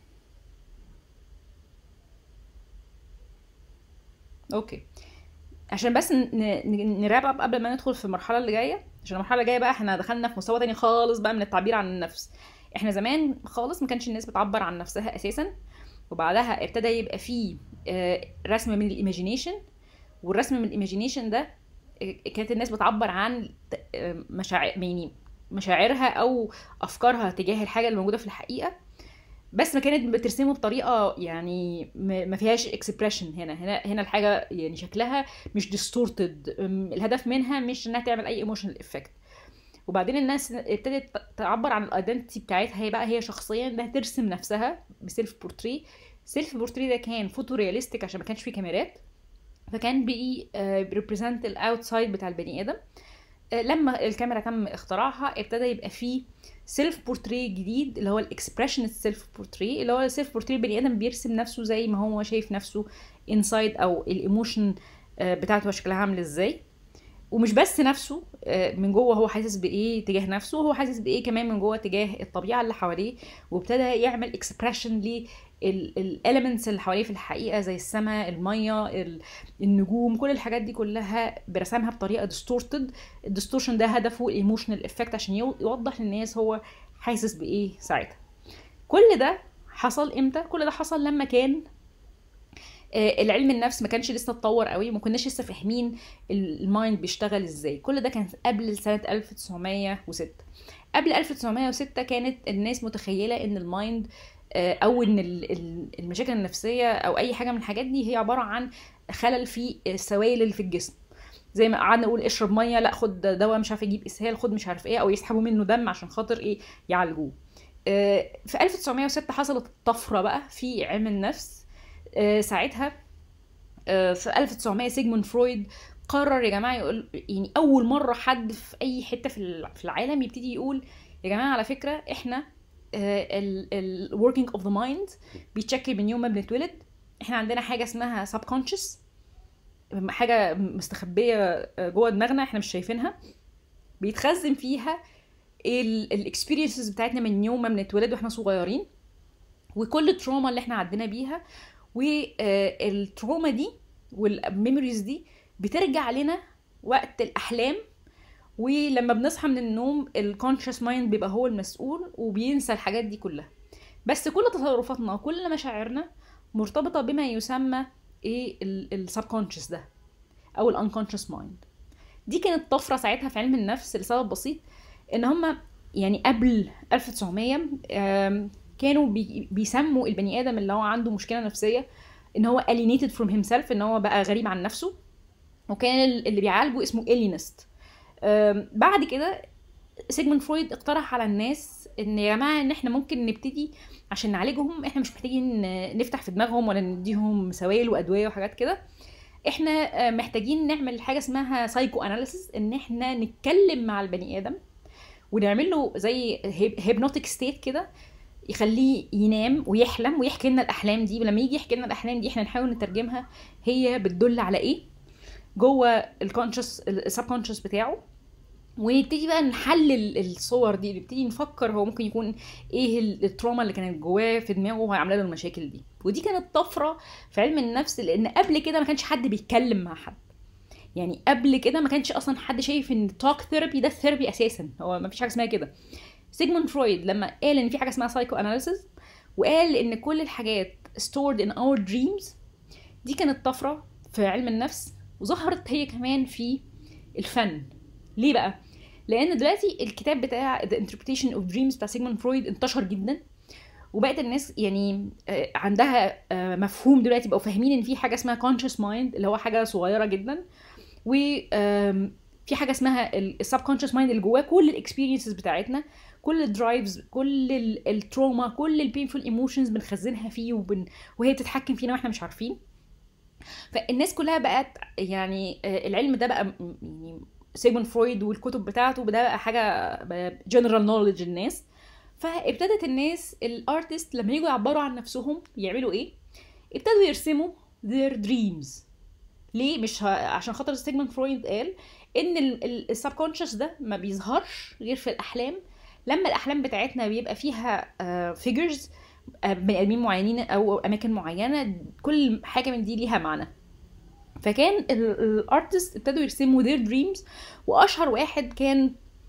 اوكي عشان بس نراب اب قبل ما ندخل في المرحله اللي جايه عشان المرحله اللي جايه بقى احنا دخلنا في مستوى تاني خالص بقى من التعبير عن النفس احنا زمان خالص ما كانش الناس بتعبر عن نفسها اساسا وبعدها ابتدى يبقى فيه آه، رسم من الايماجينيشن والرسم من الايماجينيشن ده آه، كانت الناس بتعبر عن آه، مشاعر يعني مشاعرها او افكارها تجاه الحاجه اللي موجوده في الحقيقه بس ما كانت بترسمه بطريقه يعني ما ما فيهاش اكسبريشن هنا هنا هنا الحاجه يعني شكلها مش ديستورتد الهدف منها مش انها تعمل اي ايموشنال افكت وبعدين الناس ابتدت تعبر عن الايدنتي بتاعتها هي بقى هي شخصيا انها ترسم نفسها بسيلف بورتري سيلف بورتري ده كان فوتو رياليستيك عشان ما كانش فيه كاميرات فكان بي ريبريزنت الاوتسايد بتاع البني ادم آه، لما الكاميرا تم اختراعها ابتدى يبقى فيه سيلف بورتري جديد اللي هو الاكسبريشن سيلف بورتري اللي هو السيلف بورتري البني ادم بيرسم نفسه زي ما هو شايف نفسه انسايد او الايموشن بتاعته شكلها عامل ازاي ومش بس نفسه آه، من جوه هو حاسس بايه تجاه نفسه هو حاسس بايه كمان من جوه تجاه الطبيعه اللي حواليه وابتدى يعمل اكسبريشن للاليمنتس اللي حواليه في الحقيقه زي السماء الميه ال- النجوم كل الحاجات دي كلها برسمها بطريقه ديستورتد الديستورشن ده هدفه الايموشنال افكت عشان يو- يوضح للناس هو حاسس بايه ساعتها كل ده حصل امتى كل ده حصل لما كان آه، العلم النفس ما كانش لسه اتطور قوي ما كناش لسه فاهمين ال- المايند بيشتغل ازاي كل ده كان قبل سنة 1906 قبل 1906 كانت الناس متخيلة ان المايند آه، او ان ال- ال- المشاكل النفسية او اي حاجة من الحاجات دي هي عبارة عن خلل في السوائل اللي في الجسم زي ما قعدنا نقول اشرب ميه لا خد دواء مش عارف يجيب اسهال خد مش عارف ايه او يسحبوا منه دم عشان خاطر ايه يعالجوه آه، في 1906 حصلت طفره بقى في علم النفس آه، ساعتها آه، في 1900 سيجموند فرويد قرر يا جماعه يقول يعني اول مره حد في اي حته في الع- في العالم يبتدي يقول يا جماعه على فكره احنا ال working of the mind بيتشكل من يوم ما بنتولد احنا عندنا حاجه اسمها subconscious حاجه مستخبيه آه، جوه دماغنا احنا مش شايفينها بيتخزن فيها الاكسبيرينسز بتاعتنا من يوم ما بنتولد واحنا صغيرين وكل التروما اللي احنا عدينا بيها والتروما دي والميموريز دي بترجع لنا وقت الاحلام ولما بنصحى من النوم الكونشس مايند بيبقى هو المسؤول وبينسى الحاجات دي كلها بس كل تصرفاتنا وكل مشاعرنا مرتبطه بما يسمى ايه السبكونشس ده او الانكونشس مايند دي كانت طفره ساعتها في علم النفس لسبب بسيط ان هم يعني قبل 1900 آم، كانوا بي بيسموا البني ادم اللي هو عنده مشكله نفسيه ان هو alienated from himself ان هو بقى غريب عن نفسه وكان ال- اللي بيعالجه اسمه alienist آم، بعد كده سيجموند فرويد اقترح على الناس ان يا جماعه ان احنا ممكن نبتدي عشان نعالجهم احنا مش محتاجين نفتح في دماغهم ولا نديهم سوائل وادويه وحاجات كده احنا آه، محتاجين نعمل حاجه اسمها سايكو اناليسيس ان احنا نتكلم مع البني ادم ونعمل له زي هيبنوتيك ستيت كده يخليه ينام ويحلم ويحكي لنا الاحلام دي ولما يجي يحكي لنا الاحلام دي احنا نحاول نترجمها هي بتدل على ايه جوه الكونشس السبكونشس بتاعه ونبتدي بقى نحلل الصور دي نبتدي نفكر هو ممكن يكون ايه ال- التروما اللي كانت جواه في دماغه وهي عامله له المشاكل دي ودي كانت طفره في علم النفس لان قبل كده ما كانش حد بيتكلم مع حد يعني قبل كده ما كانش اصلا حد شايف ان توك ثيرابي ده الثيرابي اساسا هو ما فيش حاجه اسمها كده سيجموند فرويد لما قال ان في حاجه اسمها سايكو اناليسيس وقال ان كل الحاجات stored in our dreams دي كانت طفره في علم النفس وظهرت هي كمان في الفن ليه بقى لان دلوقتي الكتاب بتاع The Interpretation of Dreams بتاع سيجموند فرويد انتشر جدا وبقت الناس يعني آه، عندها آه، مفهوم دلوقتي بقوا فاهمين ان في حاجه اسمها conscious mind اللي هو حاجه صغيره جدا و آم، في حاجه اسمها السبكونشس مايند اللي جواه كل الاكسبيرينسز بتاعتنا كل الدرايفز كل التروما كل البينفول ايموشنز بنخزنها فيه وبن... وهي بتتحكم فينا واحنا مش عارفين فالناس كلها بقت يعني آه، العلم ده بقى م- يعني سيجموند فرويد والكتب بتاعته ده بقى حاجه جنرال نوليدج الناس فابتدت الناس الارتست لما يجوا يعبروا عن نفسهم يعملوا ايه ابتدوا يرسموا their dreams ليه مش ه... عشان خاطر سيجموند فرويد قال ان السبكونشس ده ما بيظهرش غير في الاحلام لما الاحلام بتاعتنا بيبقى فيها فيجرز بني ادمين معينين او اماكن معينه كل حاجه من دي ليها معنى فكان الارتست ابتدوا يرسموا their dreams واشهر واحد كان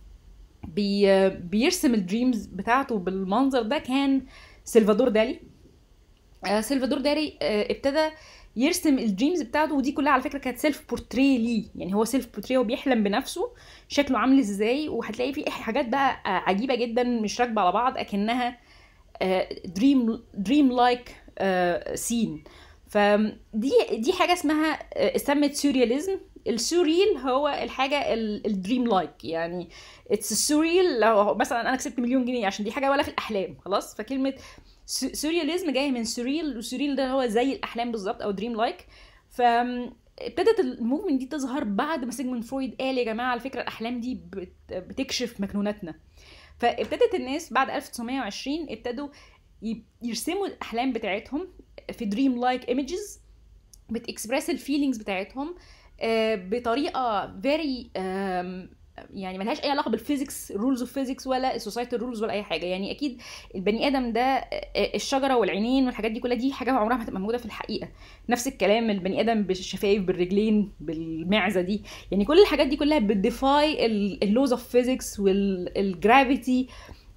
بي بيرسم الدريمز بتاعته بالمنظر ده كان سلفادور دالي آه، سلفادور دالي آه، ابتدى يرسم الدريمز بتاعته ودي كلها على فكره كانت سيلف بورتري ليه يعني هو سيلف بورتري هو بيحلم بنفسه شكله عامل ازاي وهتلاقي فيه حاجات بقى آه، عجيبه جدا مش راكبه على بعض اكنها دريم دريم لايك سين فدي دي حاجه اسمها آه، سمت سورياليزم السوريال هو الحاجه الدريم لايك يعني اتس سوريال لو مثلا انا كسبت مليون جنيه عشان دي حاجه ولا في الاحلام خلاص فكلمه سورياليزم جايه من سوريال وسوريال ده هو زي الاحلام بالظبط او دريم لايك ف ابتدت الموفمنت دي تظهر بعد ما سيجموند فرويد قال يا جماعه على فكره الاحلام دي بت- بتكشف مكنوناتنا فابتدت الناس بعد 1920 ابتدوا ي- يرسموا الاحلام بتاعتهم في دريم لايك ايمجز بتكسبرس الفيلينجز بتاعتهم آه، بطريقه فيري يعني ملهاش اي علاقه بالفيزيكس رولز اوف فيزيكس ولا السوسايتي رولز ولا اي حاجه يعني اكيد البني ادم ده آه، الشجره والعينين والحاجات دي كلها دي حاجه عمرها ما هتبقى موجوده في الحقيقه نفس الكلام البني ادم بالشفايف بالرجلين بالمعزه دي يعني كل الحاجات دي كلها بتديفاي اللوز اوف فيزيكس والجرافيتي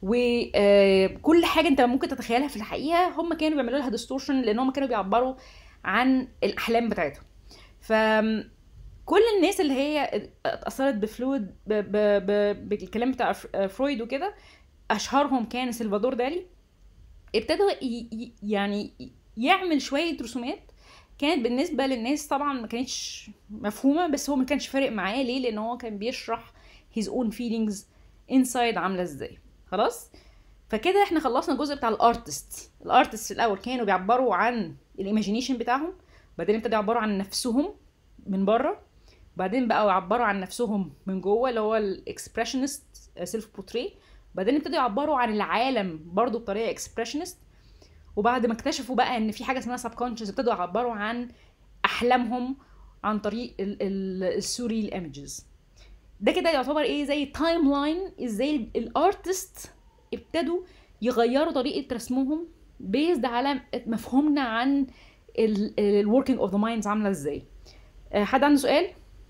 وكل حاجه انت ممكن تتخيلها في الحقيقه هم كانوا بيعملوا لها ديستورشن لان هم كانوا بيعبروا عن الاحلام بتاعتهم ف كل الناس اللي هي اتاثرت بفلويد ب... ب... ب... بالكلام بتاع ف- فرويد وكده اشهرهم كان سلفادور دالي ابتدوا ي... ي- يعني يعمل شويه رسومات كانت بالنسبه للناس طبعا ما كانتش مفهومه بس هو ما كانش فارق معاه ليه لان هو كان بيشرح his own feelings inside عامله ازاي خلاص فكده احنا خلصنا الجزء بتاع الارتست الارتست في الاول كانوا بيعبروا عن الايماجينيشن بتاعهم بعدين ابتدوا يعبروا عن نفسهم من بره بعدين بقوا يعبروا عن نفسهم من جوه اللي هو الاكسبريشنست سيلف بورتري بعدين ابتدوا يعبروا عن العالم برضو بطريقه اكسبريشنست وبعد ما اكتشفوا بقى ان في حاجه اسمها سب كونشس ابتدوا يعبروا عن احلامهم عن طريق السوري الايمجز ده كده يعتبر ايه زي تايم لاين ازاي الارتست ابتدوا يغيروا طريقه رسمهم بيزد على مفهومنا عن الوركينج اوف ذا مايندز عامله ازاي آه، حد عنده سؤال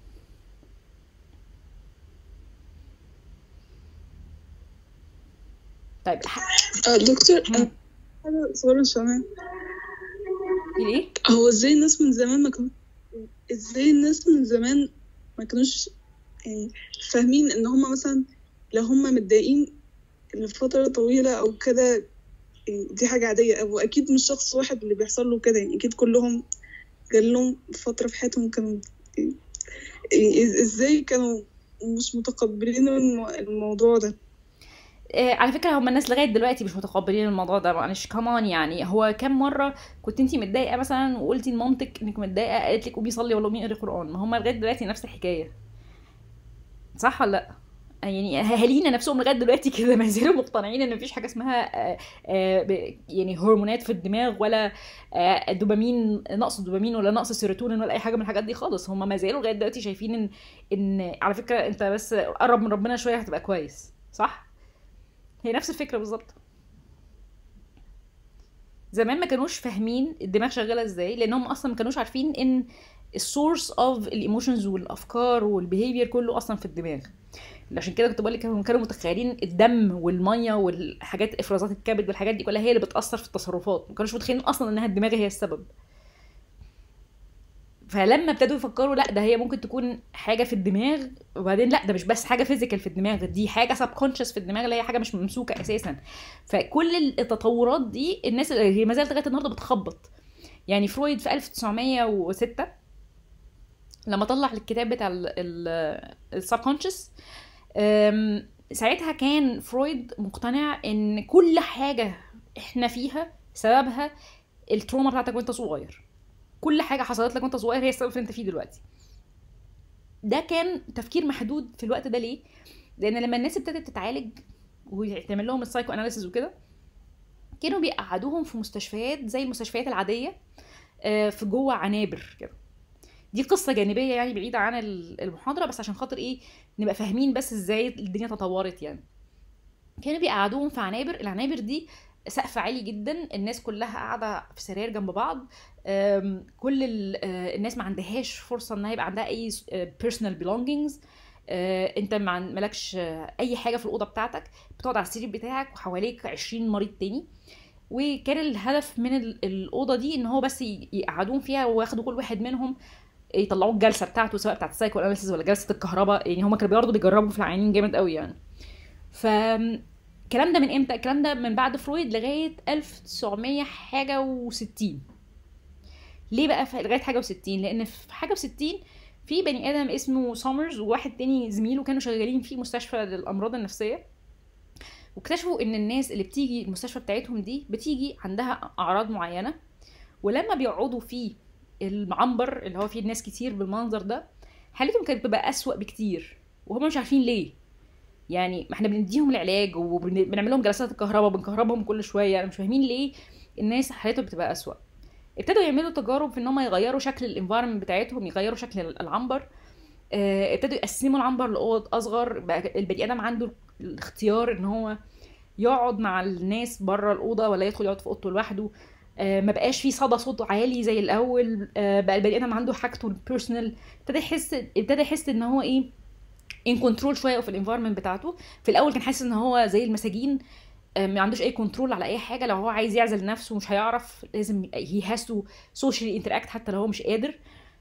طيب آه، دكتور آه، حاجة صغيرة مش فاهمة ايه هو ازاي الناس من زمان ما كانوا ازاي الناس من زمان ما كانوش يعني فاهمين ان هما مثلا لو هما متضايقين لفترة طويلة او كده يعني دي حاجة عادية او اكيد مش شخص واحد اللي بيحصل له كده يعني اكيد كلهم جالهم فترة في حياتهم كانوا يعني إز- ازاي كانوا مش متقبلين الم- الموضوع ده آه، على فكره هم الناس لغايه دلوقتي مش متقبلين الموضوع ده معلش كمان يعني هو كم مره كنت انت متضايقه مثلا وقلتي لمامتك انك متضايقه قالت لك قومي صلي ولا قومي اقري قران ما هم لغايه دلوقتي نفس الحكايه صح ولا لا يعني اهالينا نفسهم لغايه دلوقتي كده ما زالوا مقتنعين ان مفيش حاجه اسمها آه، آه، ب- يعني هرمونات في الدماغ ولا آه، دوبامين نقص الدوبامين ولا نقص السيروتونين ولا اي حاجه من الحاجات دي خالص هم ما زالوا لغايه دلوقتي شايفين ان ان على فكره انت بس قرب من ربنا شويه هتبقى كويس صح هي نفس الفكره بالظبط زمان ما كانوش فاهمين الدماغ شغاله ازاي لانهم اصلا ما كانوش عارفين ان السورس اوف الايموشنز والافكار والبيهيفير كله اصلا في الدماغ عشان كده كنت بقول لك هم كانوا متخيلين الدم والميه والحاجات افرازات الكبد والحاجات دي كلها هي اللي بتاثر في التصرفات ما كانوش متخيلين اصلا انها الدماغ هي السبب فلما ابتدوا يفكروا لا ده هي ممكن تكون حاجه في الدماغ وبعدين لا ده مش بس حاجه فيزيكال في الدماغ دي حاجه سب كونشس في الدماغ اللي هي حاجه مش ممسوكه اساسا فكل التطورات دي الناس هي ما زالت لغايه النهارده بتخبط يعني فرويد في 1906 لما طلع الكتاب بتاع السب كونشس ساعتها كان فرويد مقتنع ان كل حاجه احنا فيها سببها التروما بتاعتك وانت صغير كل حاجه حصلت لك وانت صغير هي السبب في اللي انت فيه دلوقتي ده كان تفكير محدود في الوقت ده ليه لان لما الناس ابتدت تتعالج ويتعمل لهم السايكو اناليسيس وكده كانوا بيقعدوهم في مستشفيات زي المستشفيات العاديه آه، في جوه عنابر كده دي قصه جانبيه يعني بعيده عن ال- المحاضره بس عشان خاطر ايه نبقى فاهمين بس ازاي الدنيا تطورت يعني كانوا بيقعدوهم في عنابر العنابر دي سقف عالي جدا الناس كلها قاعده في سراير جنب بعض أم، كل ال- آه، الناس ما عندهاش فرصه انها يبقى عندها اي بيرسونال بيلونجينجز انت ما عن- مالكش آه، اي حاجه في الاوضه بتاعتك بتقعد على السرير بتاعك وحواليك 20 مريض تاني وكان الهدف من ال- الاوضه دي ان هو بس ي- يقعدوهم فيها وياخدوا كل واحد منهم يطلعوا الجلسه بتاعته سواء بتاعت السايكو اناليسيس ولا جلسه الكهرباء يعني هما كانوا برضه بيجربوا في العيانين جامد قوي يعني ف الكلام ده من امتى الكلام ده من بعد فرويد لغايه 1900 حاجه و60 ليه بقى في لغايه حاجه و60 لان في حاجه و60 في بني ادم اسمه سومرز وواحد تاني زميله كانوا شغالين في مستشفى للامراض النفسيه واكتشفوا ان الناس اللي بتيجي المستشفى بتاعتهم دي بتيجي عندها اعراض معينه ولما بيقعدوا في المعنبر اللي هو فيه ناس كتير بالمنظر ده حالتهم كانت بتبقى اسوأ بكتير وهم مش عارفين ليه يعني ما احنا بنديهم العلاج وبنعمل لهم جلسات الكهرباء وبنكهربهم كل شويه يعني مش فاهمين ليه الناس حالتهم بتبقى اسوأ ابتدوا يعملوا تجارب في ان هم يغيروا شكل الانفايرمنت بتاعتهم يغيروا شكل العنبر آه، ابتدوا يقسموا العنبر لاوض اصغر بقى البني ادم عنده الاختيار ان هو يقعد مع الناس بره الاوضه ولا يدخل يقعد في اوضته لوحده آه، ما بقاش في صدى صوت عالي زي الاول آه، بقى البني ادم عنده حاجته البيرسونال ابتدى يحس ابتدى يحس ان هو ايه ان كنترول شويه في الانفايرمنت بتاعته في الاول كان حاسس ان هو زي المساجين آه، ما عندوش اي كنترول على اي حاجه لو هو عايز يعزل نفسه مش هيعرف لازم هي هاز تو سوشيالي انتراكت حتى لو هو مش قادر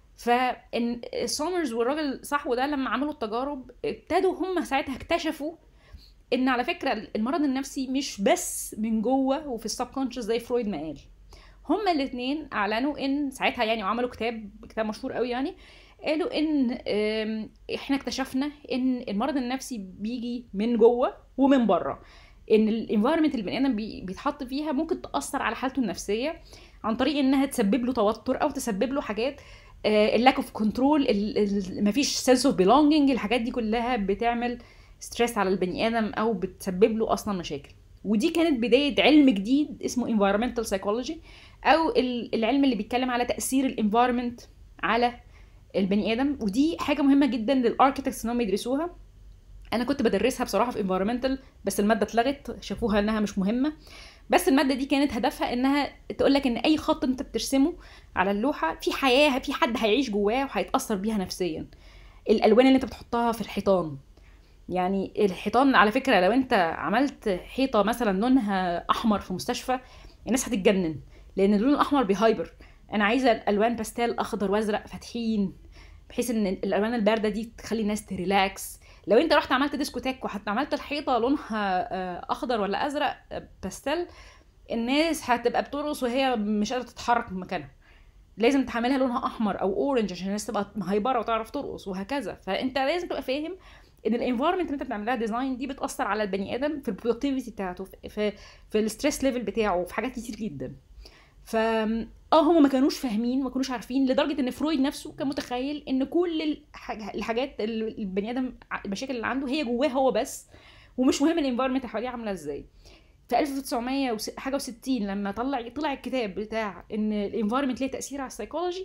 فان سومرز والراجل صاحبه ده لما عملوا التجارب ابتدوا هم ساعتها اكتشفوا ان على فكره المرض النفسي مش بس من جوه وفي السب كونشس زي فرويد ما قال هما الاثنين اعلنوا ان ساعتها يعني وعملوا كتاب كتاب مشهور قوي يعني قالوا ان آم، احنا اكتشفنا ان المرض النفسي بيجي من جوه ومن بره ان الانفايرمنت اللي البني ادم بي- بيتحط فيها ممكن تاثر على حالته النفسيه عن طريق انها تسبب له توتر او تسبب له حاجات اللاك اوف كنترول مفيش سنس اوف بيلونجينج الحاجات دي كلها بتعمل ستريس على البني ادم او بتسبب له اصلا مشاكل ودي كانت بدايه علم جديد اسمه environmental psychology او ال- العلم اللي بيتكلم على تاثير الانفايرمنت على البني ادم ودي حاجه مهمه جدا للاركتكتس انهم يدرسوها انا كنت بدرسها بصراحه في environmental بس الماده اتلغت شافوها انها مش مهمه بس الماده دي كانت هدفها انها تقول لك ان اي خط انت بترسمه على اللوحه في حياه في حد هيعيش جواه وهيتاثر بيها نفسيا الالوان اللي انت بتحطها في الحيطان يعني الحيطان على فكره لو انت عملت حيطه مثلا لونها احمر في مستشفى الناس هتتجنن لان اللون الاحمر بيهايبر انا عايزه الالوان باستيل اخضر وازرق فاتحين بحيث ان الالوان البارده دي تخلي الناس تريلاكس لو انت رحت عملت ديسكوتيك وحتى عملت الحيطه لونها آه، اخضر ولا ازرق آه، باستيل الناس هتبقى بترقص وهي مش قادره تتحرك من مكانها لازم تعملها لونها احمر او اورنج عشان الناس تبقى مهيبره وتعرف ترقص وهكذا فانت لازم تبقى فاهم ان الانفايرمنت اللي انت بتعملها ديزاين دي بتاثر على البني ادم في البرودكتيفيتي بتاعته في في, في الستريس ليفل بتاعه في حاجات كتير جدا ف اه هم ما كانوش فاهمين ما كانوش عارفين لدرجه ان فرويد نفسه كان متخيل ان كل الحاج- الحاجات اللي البني ادم ع- المشاكل اللي عنده هي جواه هو بس ومش مهم الانفايرمنت اللي حواليه عامله ازاي في 1900 وس- حاجه و60 لما طلع طلع الكتاب بتاع ان الانفايرمنت ليه تاثير على السايكولوجي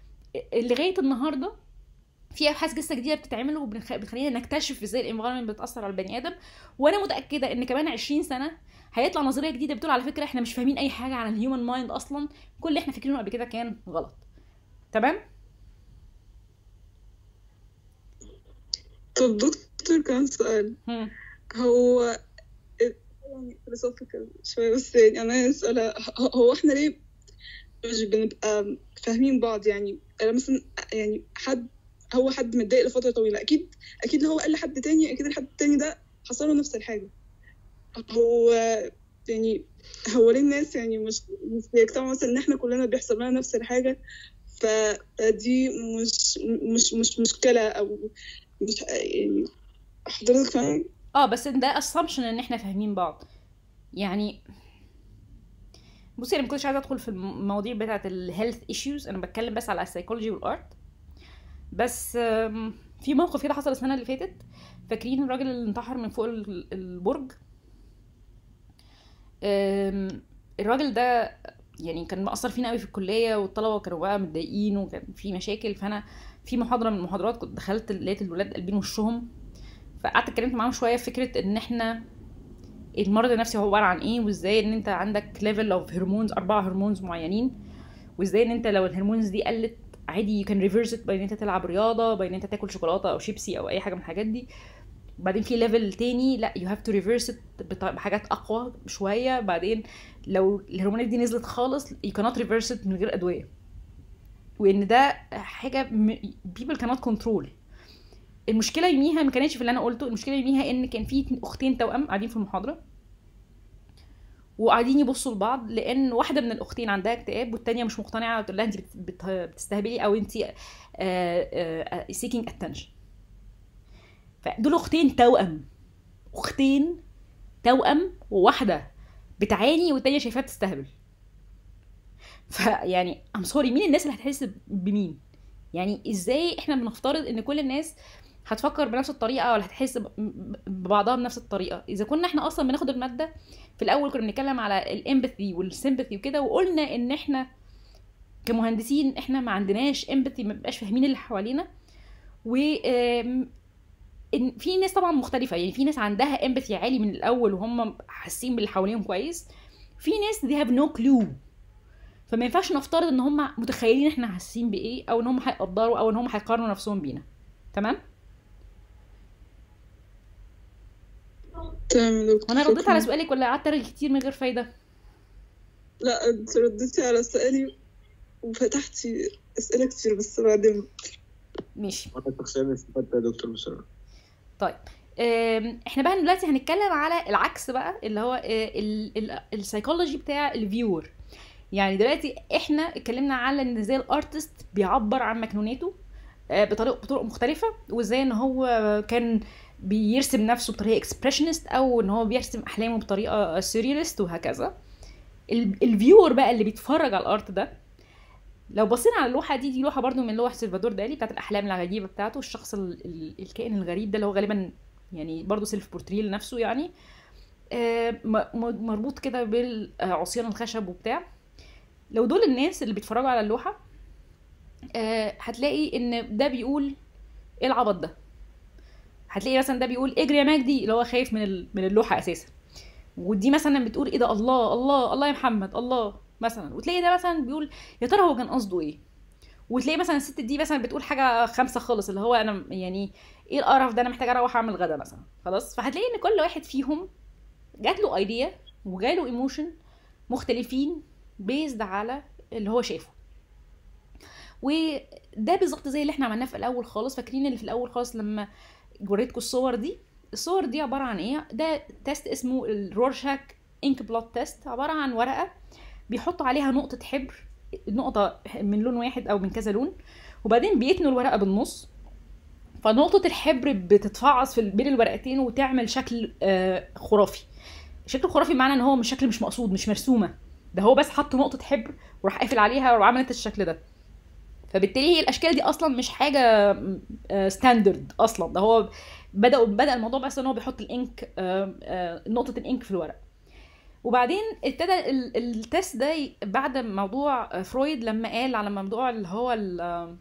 لغايه النهارده في ابحاث لسه جديده بتتعمل وبتخلينا نكتشف ازاي الانفايرمنت بتاثر على البني ادم وانا متاكده ان كمان 20 سنه هيطلع نظريه جديده بتقول على فكره احنا مش فاهمين اي حاجه عن الهيومن مايند اصلا كل اللي احنا فاكرينه قبل كده كان غلط تمام طب دكتور كان سؤال هم. هو يعني philosophical شوية بس يعني أنا عايز أسألها ه- هو إحنا ليه مش بنبقى فاهمين بعض يعني أنا مثلا يعني حد هو حد متضايق لفترة طويلة أكيد أكيد لو هو قال لحد تاني أكيد الحد التاني ده حصل له نفس الحاجة هو يعني هو ليه الناس يعني مش مش بيجتمعوا مثلا إن إحنا كلنا بيحصل لنا نفس الحاجة ف- فدي مش مش مش مشكلة أو مش يعني حضرتك فاهم اه بس ده assumption ان احنا فاهمين بعض يعني بصي انا ما كنتش عايزه ادخل في المواضيع بتاعه الهيلث ايشوز انا بتكلم بس على السايكولوجي والارت بس آم، في موقف كده حصل السنه اللي فاتت فاكرين الراجل اللي انتحر من فوق ال- البرج آم، الراجل ده يعني كان مأثر فينا قوي في الكليه والطلبه كانوا بقى متضايقين وكان في مشاكل فانا في محاضره من المحاضرات كنت دخلت لقيت الولاد قلبين وشهم فقعدت اتكلمت معاهم شويه في فكره ان احنا المرض النفسي هو عباره عن ايه وازاي ان انت عندك ليفل اوف هرمونز اربع هرمونز معينين وازاي ان انت لو الهرمونز دي قلت عادي يو كان ريفرس بين ان انت تلعب رياضه بين ان انت تاكل شوكولاته او شيبسي او اي حاجه من الحاجات دي بعدين في ليفل تاني لا يو هاف تو ريفرس بحاجات اقوى شويه بعدين لو الهرمونات دي نزلت خالص يو كانت ريفرس من غير ادويه وان ده حاجه بيبل كانت كنترول المشكله يوميها ما كانتش في اللي انا قلته المشكله يوميها ان كان في اختين توأم قاعدين في المحاضره وقاعدين يبصوا لبعض لان واحده من الاختين عندها اكتئاب والتانيه مش مقتنعه تقول لها انت بت- بت- بتستهبلي او انت سيكينج اتنشن فدول اختين توأم اختين توأم وواحده بتعاني والتانيه شايفاها بتستهبل فيعني ام سوري مين الناس اللي هتحس بمين يعني ازاي احنا بنفترض ان كل الناس هتفكر بنفس الطريقه ولا هتحس ب- ببعضها بنفس الطريقه اذا كنا احنا اصلا بناخد الماده في الاول كنا بنتكلم على الامباثي والسيمباثي وكده وقلنا ان احنا كمهندسين احنا ما عندناش امباثي ما بنبقاش فاهمين اللي حوالينا و آم، إن في ناس طبعا مختلفه يعني في ناس عندها امباثي عالي من الاول وهم حاسين باللي حواليهم كويس في ناس they have no clue فما ينفعش نفترض ان هم متخيلين احنا حاسين بايه او ان هم هيقدروا او ان هم هيقارنوا نفسهم بينا تمام تمام يا دكتور وانا رديت شكراً. على سؤالك ولا قعدت ارغي كتير من غير فايده لا انت رديتي على سؤالي وفتحتي اسئله كتير بس بعدين ماشي وانا شخصيا استفدت يا دكتور بسرعه طيب آم، احنا بقى دلوقتي هنتكلم على العكس بقى اللي هو السايكولوجي بتاع الفيور يعني دلوقتي احنا اتكلمنا على ان ازاي الارتست بيعبر عن مكنوناته آه، بطريقه بطرق مختلفه وازاي ان هو كان بيرسم نفسه بطريقه اكسبريشنست او ان هو بيرسم احلامه بطريقه سيريالست وهكذا الفيور بقى اللي بيتفرج على الارت ده لو بصينا على اللوحه دي دي لوحه برضو من لوح سلفادور دالي بتاعت الاحلام الغريبه بتاعته الشخص ال- ال- الكائن الغريب ده اللي هو غالبا يعني برضو سيلف بورتريه لنفسه يعني آه، م- م- مربوط كده بالعصيان الخشب وبتاع لو دول الناس اللي بيتفرجوا على اللوحه آه، هتلاقي ان ده بيقول ايه العبط ده هتلاقي مثلا ده بيقول اجري يا مجدي اللي هو خايف من ال- من اللوحه اساسا ودي مثلا بتقول ايه ده الله الله الله يا محمد الله مثلا وتلاقي ده مثلا بيقول يا ترى هو كان قصده ايه وتلاقي مثلا الست دي مثلا بتقول حاجه خمسه خالص اللي هو انا يعني ايه القرف ده انا محتاجه اروح اعمل غدا مثلا خلاص فهتلاقي ان كل واحد فيهم جات له ايديا وجاله ايموشن مختلفين بيزد على اللي هو شافه وده بالظبط زي اللي احنا عملناه في الاول خالص فاكرين اللي في الاول خالص لما وريتكم الصور دي الصور دي عباره عن ايه ده تيست اسمه الرورشاك انك بلوت تيست عباره عن ورقه بيحطوا عليها نقطه حبر نقطه من لون واحد او من كذا لون وبعدين بيتنوا الورقه بالنص فنقطة الحبر بتتفعص في بين الورقتين وتعمل شكل آه، خرافي شكل خرافي معناه ان هو مش شكل مش مقصود مش مرسومة ده هو بس حط نقطة حبر وراح قافل عليها وعملت الشكل ده فبالتالي هي الاشكال دي اصلا مش حاجة ستاندرد اصلا ده هو بدأوا بدأ الموضوع بس ان هو بيحط الانك آه، آه، نقطة الانك في الورق وبعدين ابتدى ال- التست ده ي- بعد موضوع آه، فرويد لما قال على موضوع اللي هو ال- آه،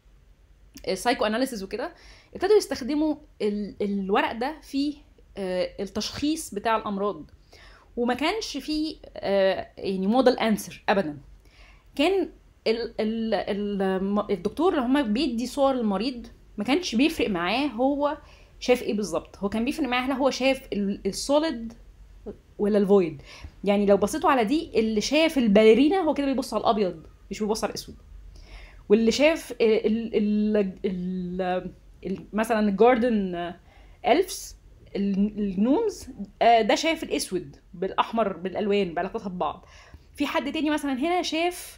السايكو اناليسيس وكده ابتدوا يستخدموا ال- الورق ده في آه، التشخيص بتاع الامراض وما كانش فيه آه، يعني موديل انسر ابدا كان ال ال ال الدكتور لما بيدي صور للمريض ما كانش بيفرق معاه هو شاف ايه بالظبط هو كان بيفرق معاه هل هو شاف السوليد ولا الفويد يعني لو بصيتوا على دي اللي شاف الباليرينا هو كده بيبص على الابيض مش بيبص على الاسود واللي شاف ال ال ال ال مثلا الجاردن الفز الجنومز آه، ده شاف الاسود بالاحمر بالالوان بعلاقتها ببعض في حد تاني مثلا هنا شاف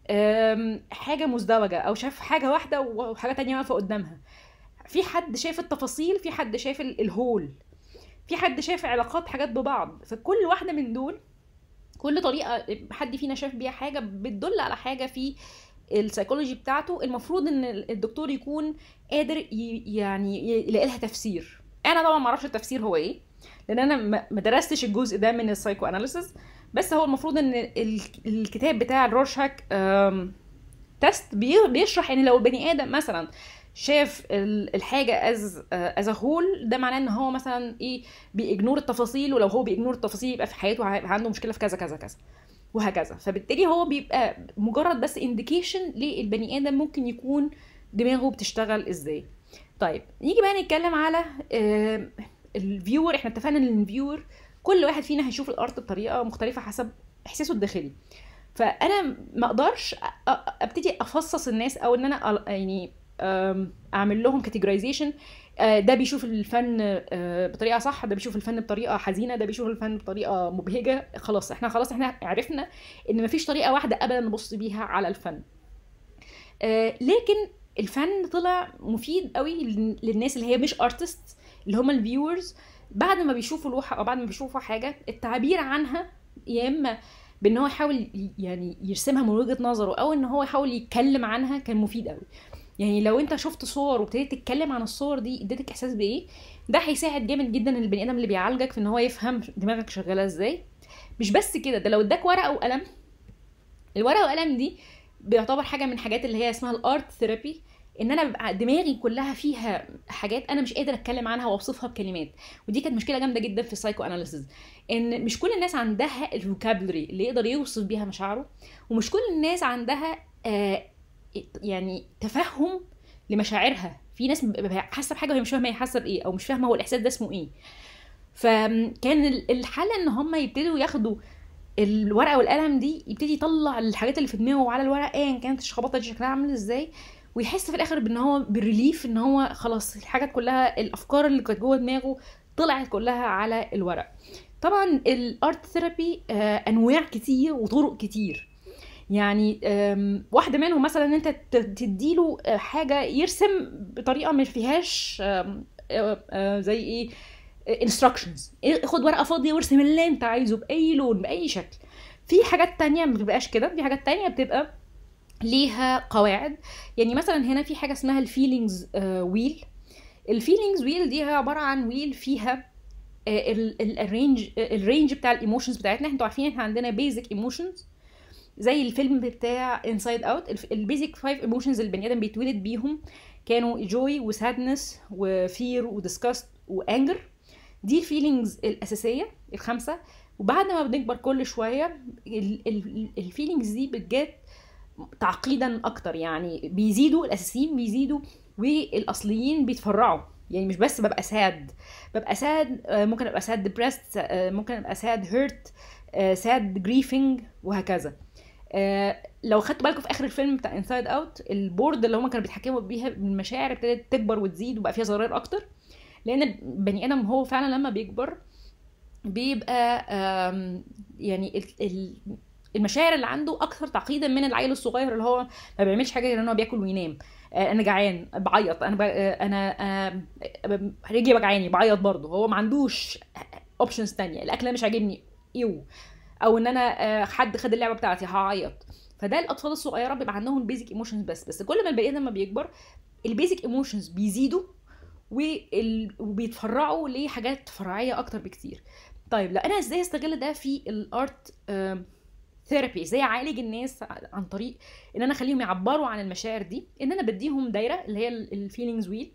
آم، حاجه مزدوجه او شاف حاجه واحده وحاجه تانية واقفه قدامها في حد شاف التفاصيل في حد شاف ال- الهول في حد شاف علاقات حاجات ببعض فكل واحده من دول كل طريقه حد فينا شاف بيها حاجه بتدل على حاجه في السيكولوجي بتاعته المفروض ان الدكتور يكون قادر ي- يعني يلاقي لها تفسير انا طبعا ما اعرفش التفسير هو ايه لان انا ما ما درستش الجزء ده من السايكو اناليسيس بس هو المفروض ان ال- الكتاب بتاع الرورشاك آم، تيست بي- بيشرح ان لو البني ادم مثلا شاف ال- الحاجه از از هول ده معناه ان هو مثلا ايه بيجنور التفاصيل ولو هو بيجنور التفاصيل يبقى في حياته هيبقى عنده مشكله في كذا كذا كذا وهكذا فبالتالي هو بيبقى مجرد بس انديكيشن للبني ادم ممكن يكون دماغه بتشتغل ازاي طيب نيجي بقى نتكلم على الفيور احنا اتفقنا ان الفيور كل واحد فينا هيشوف الارت بطريقه مختلفه حسب احساسه الداخلي فانا ما اقدرش أ- أ- ابتدي افصص الناس او ان انا أ- يعني أم، اعمل لهم كاتيجورايزيشن ده بيشوف الفن آه، بطريقه صح ده بيشوف الفن بطريقه حزينه ده بيشوف الفن بطريقه مبهجه خلاص احنا خلاص احنا عرفنا ان مفيش طريقه واحده ابدا نبص بيها على الفن آه، لكن الفن طلع مفيد قوي لل- للناس اللي هي مش ارتست اللي هم الفيورز بعد ما بيشوفوا لوحه او بعد ما بيشوفوا حاجه التعبير عنها يا اما بان هو يحاول ي- يعني يرسمها من وجهه نظره او ان هو يحاول يتكلم عنها كان مفيد قوي يعني لو انت شفت صور وابتديت تتكلم عن الصور دي اديتك احساس بايه ده هيساعد جامد جدا البني ادم اللي بيعالجك في ان هو يفهم دماغك شغاله ازاي مش بس كده ده لو اداك ورقه وقلم الورقه والقلم دي بيعتبر حاجه من الحاجات اللي هي اسمها الارت ثيرابي ان انا ببقى دماغي كلها فيها حاجات انا مش قادر اتكلم عنها واوصفها بكلمات ودي كانت مشكله جامده جدا في السايكو اناليسيز ان مش كل الناس عندها الفوكابلري اللي يقدر يوصف بيها مشاعره ومش كل الناس عندها آه يعني تفهم لمشاعرها في ناس بتبقى حاسه بحاجه وهي مش فاهمه هي حاسه بايه او مش فاهمه هو الاحساس ده اسمه ايه فكان ال- الحل ان هم يبتدوا ياخدوا الورقه والقلم دي يبتدي يطلع الحاجات اللي في دماغه على الورق ايا كانت الشخبطه دي شكلها عامل ازاي ويحس في الاخر بان هو بالريليف ان هو خلاص الحاجات كلها الافكار اللي كانت جوه دماغه طلعت كلها على الورق طبعا الارت ثيرابي انواع كتير وطرق كتير يعني آم، واحده منهم مثلا ان انت ت- تديله آه، حاجه يرسم بطريقه ما فيهاش آم، آه، آه، زي ايه انستراكشنز خد ورقه فاضيه وارسم اللي انت عايزه باي لون باي شكل في حاجات تانية ما بتبقاش كده في حاجات تانية بتبقى ليها قواعد يعني مثلا هنا في حاجه اسمها الفيلينجز ويل الفيلينجز ويل دي هي عباره عن ويل فيها آه، ال- ال- الرينج الرينج بتاع الايموشنز بتاعتنا انتوا عارفين احنا عندنا بيزك ايموشنز زي الفيلم بتاع انسايد اوت البيزك فايف ايموشنز اللي البني ادم بيتولد بيهم كانوا جوي وسادنس وفير وديسكاست وانجر دي الفيلينجز الاساسيه الخمسه وبعد ما بنكبر كل شويه الفيلينجز دي بتجات تعقيدا اكتر يعني بيزيدوا الاساسيين بيزيدوا والاصليين بيتفرعوا يعني مش بس ببقى ساد ببقى ساد ممكن ابقى ساد ديبرست ممكن ابقى ساد هيرت ساد جريفنج وهكذا آه، لو خدتوا بالكم في اخر الفيلم بتاع انسايد اوت البورد اللي هم كانوا بيتحكموا بيها بالمشاعر ابتدت تكبر وتزيد وبقى فيها زراير اكتر لان البني ادم هو فعلا لما بيكبر بيبقى آم، يعني ال- ال- المشاعر اللي عنده اكثر تعقيدا من العيل الصغير اللي هو ما بيعملش حاجه غير ان هو بياكل وينام آه، انا جعان بعيط انا ب... آه، انا آه، آه، رجلي وجعاني بعيط برضه هو ما عندوش اوبشنز تانية الاكل ده مش عاجبني ايوه او ان انا آه، حد خد اللعبه بتاعتي هعيط فده الاطفال الصغيره بيبقى عندهم بيزك ايموشنز بس بس كل ما البني ادم ما بيكبر البيزك ايموشنز بيزيدوا وال... وبيتفرعوا لحاجات فرعيه اكتر بكتير طيب لا انا ازاي استغل ده في الارت ثيرابي ازاي اعالج الناس عن طريق ان انا اخليهم يعبروا عن المشاعر دي ان انا بديهم دايره اللي هي الفيلينجز ويل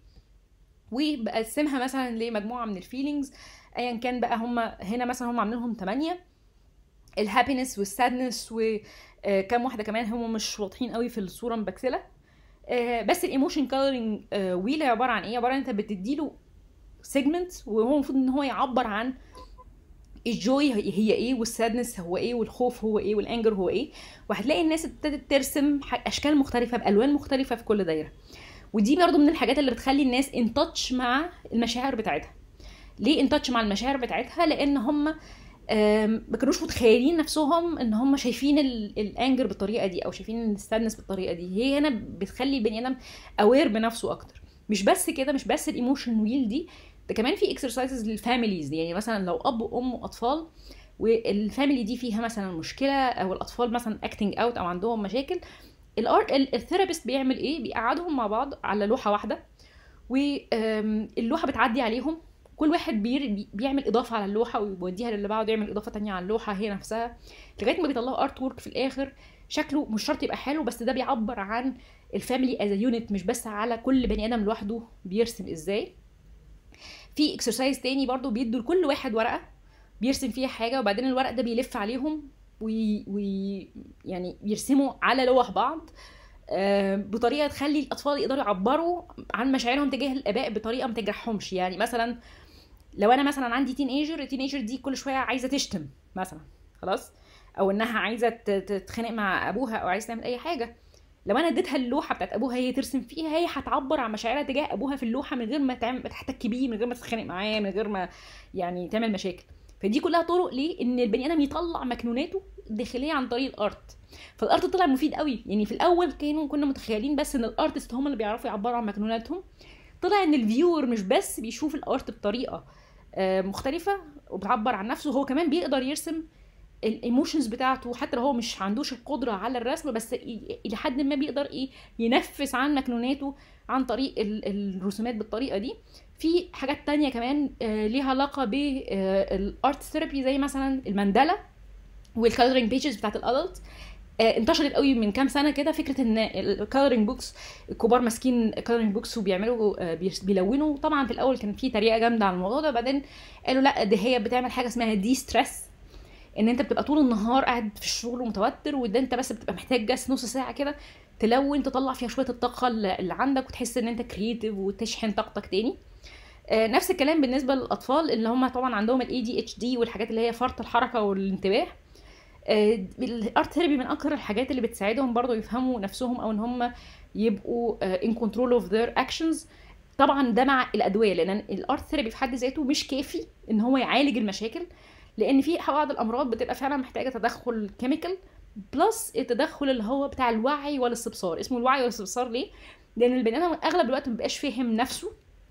وبقسمها مثلا لمجموعه من الفيلينجز ايا كان بقى هم هنا مثلا هم عاملينهم 8 الهابينس والسادنس وكم واحده كمان هم مش واضحين قوي في الصوره مبكسله آه، بس الايموشن كولرنج ويل هي عباره عن ايه عباره عن انت بتديله سيجمنت وهو المفروض ان هو يعبر عن الجوي هي ايه والسادنس هو ايه والخوف هو ايه والانجر هو ايه وهتلاقي الناس ابتدت ترسم ح- اشكال مختلفه بالوان مختلفه في كل دايره ودي برضو من الحاجات اللي بتخلي الناس ان تاتش مع المشاعر بتاعتها ليه ان تاتش مع المشاعر بتاعتها لان هم آم، ما كانوش متخيلين نفسهم ان هم شايفين ال- الانجر بالطريقه دي او شايفين السادنس بالطريقه دي هي هنا بتخلي البني ادم اوير بنفسه اكتر مش بس كده مش بس الايموشن ويل دي ده كمان في اكسرسايزز للفاميليز يعني مثلا لو اب وام واطفال والفاميلي دي فيها مثلا مشكله او الاطفال مثلا اكتنج اوت او عندهم مشاكل الارت الثيرابيست بيعمل ايه بيقعدهم مع بعض على لوحه واحده واللوحه بتعدي عليهم كل واحد بير بي- بيعمل اضافه على اللوحه ويوديها للي بعده يعمل اضافه تانية على اللوحه هي نفسها لغايه ما بيطلعوا ارت وورك في الاخر شكله مش شرط يبقى حلو بس ده بيعبر عن الفاميلي از يونت مش بس على كل بني ادم لوحده بيرسم ازاي في اكسرسايز تاني برضو بيدوا لكل واحد ورقه بيرسم فيها حاجه وبعدين الورق ده بيلف عليهم وي, وي يعني يرسموا على لوح بعض آه، بطريقه تخلي الاطفال يقدروا يعبروا عن مشاعرهم تجاه الاباء بطريقه ما تجرحهمش يعني مثلا لو انا مثلا عندي تين ايجر التين ايجر دي كل شويه عايزه تشتم مثلا خلاص او انها عايزه ت- ت- تتخانق مع ابوها او عايزه تعمل اي حاجه لو انا اديتها اللوحه بتاعت ابوها هي ترسم فيها هي هتعبر عن مشاعرها تجاه ابوها في اللوحه من غير ما تعمل ما تحتك بيه من غير ما تتخانق معاه من غير ما يعني تعمل مشاكل فدي كلها طرق ليه ان البني ادم يطلع مكنوناته الداخليه عن طريق الارت فالارت طلع مفيد قوي يعني في الاول كانوا كنا متخيلين بس ان الارتست هم اللي بيعرفوا يعبروا عن مكنوناتهم طلع ان الفيور مش بس بيشوف الارت بطريقه آه، مختلفه وبتعبر عن نفسه هو كمان بيقدر يرسم الايموشنز بتاعته حتى لو هو مش عندوش القدره على الرسم بس ي- الى حد ما بيقدر ايه ينفس عن مكنوناته عن طريق ال- الرسومات بالطريقه دي في حاجات تانية كمان آه، ليها علاقه بالارت ثيرابي زي مثلا الماندلا والكالرنج بيجز بتاعت الادلت انتشرت قوي من كام سنه كده فكره ان الكالرنج بوكس الكبار ماسكين كالرنج بوكس وبيعملوا آه، بيرس- بيلونوا طبعا في الاول كان في تريقه جامده على الموضوع ده بعدين قالوا لا دي هي بتعمل حاجه اسمها دي ستريس ان انت بتبقى طول النهار قاعد في الشغل ومتوتر وده انت بس بتبقى محتاج بس نص ساعه كده تلون تطلع فيها شويه الطاقه اللي اللي عندك وتحس ان انت كرييتيف وتشحن طاقتك تاني آه، نفس الكلام بالنسبه للاطفال اللي هم طبعا عندهم الاي دي اتش دي والحاجات اللي هي فرط الحركه والانتباه الارت ثيرابي من اكتر الحاجات اللي بتساعدهم برضو يفهموا نفسهم او ان هم يبقوا ان كنترول اوف ذير اكشنز طبعا ده مع الادويه لان الارت ثيرابي في حد ذاته مش كافي ان هو يعالج المشاكل لان في بعض الامراض بتبقى فعلا محتاجه تدخل كيميكال بلس التدخل اللي هو بتاع الوعي والاستبصار اسمه الوعي والاستبصار ليه لان البني ادم اغلب الوقت ما بيبقاش فاهم نفسه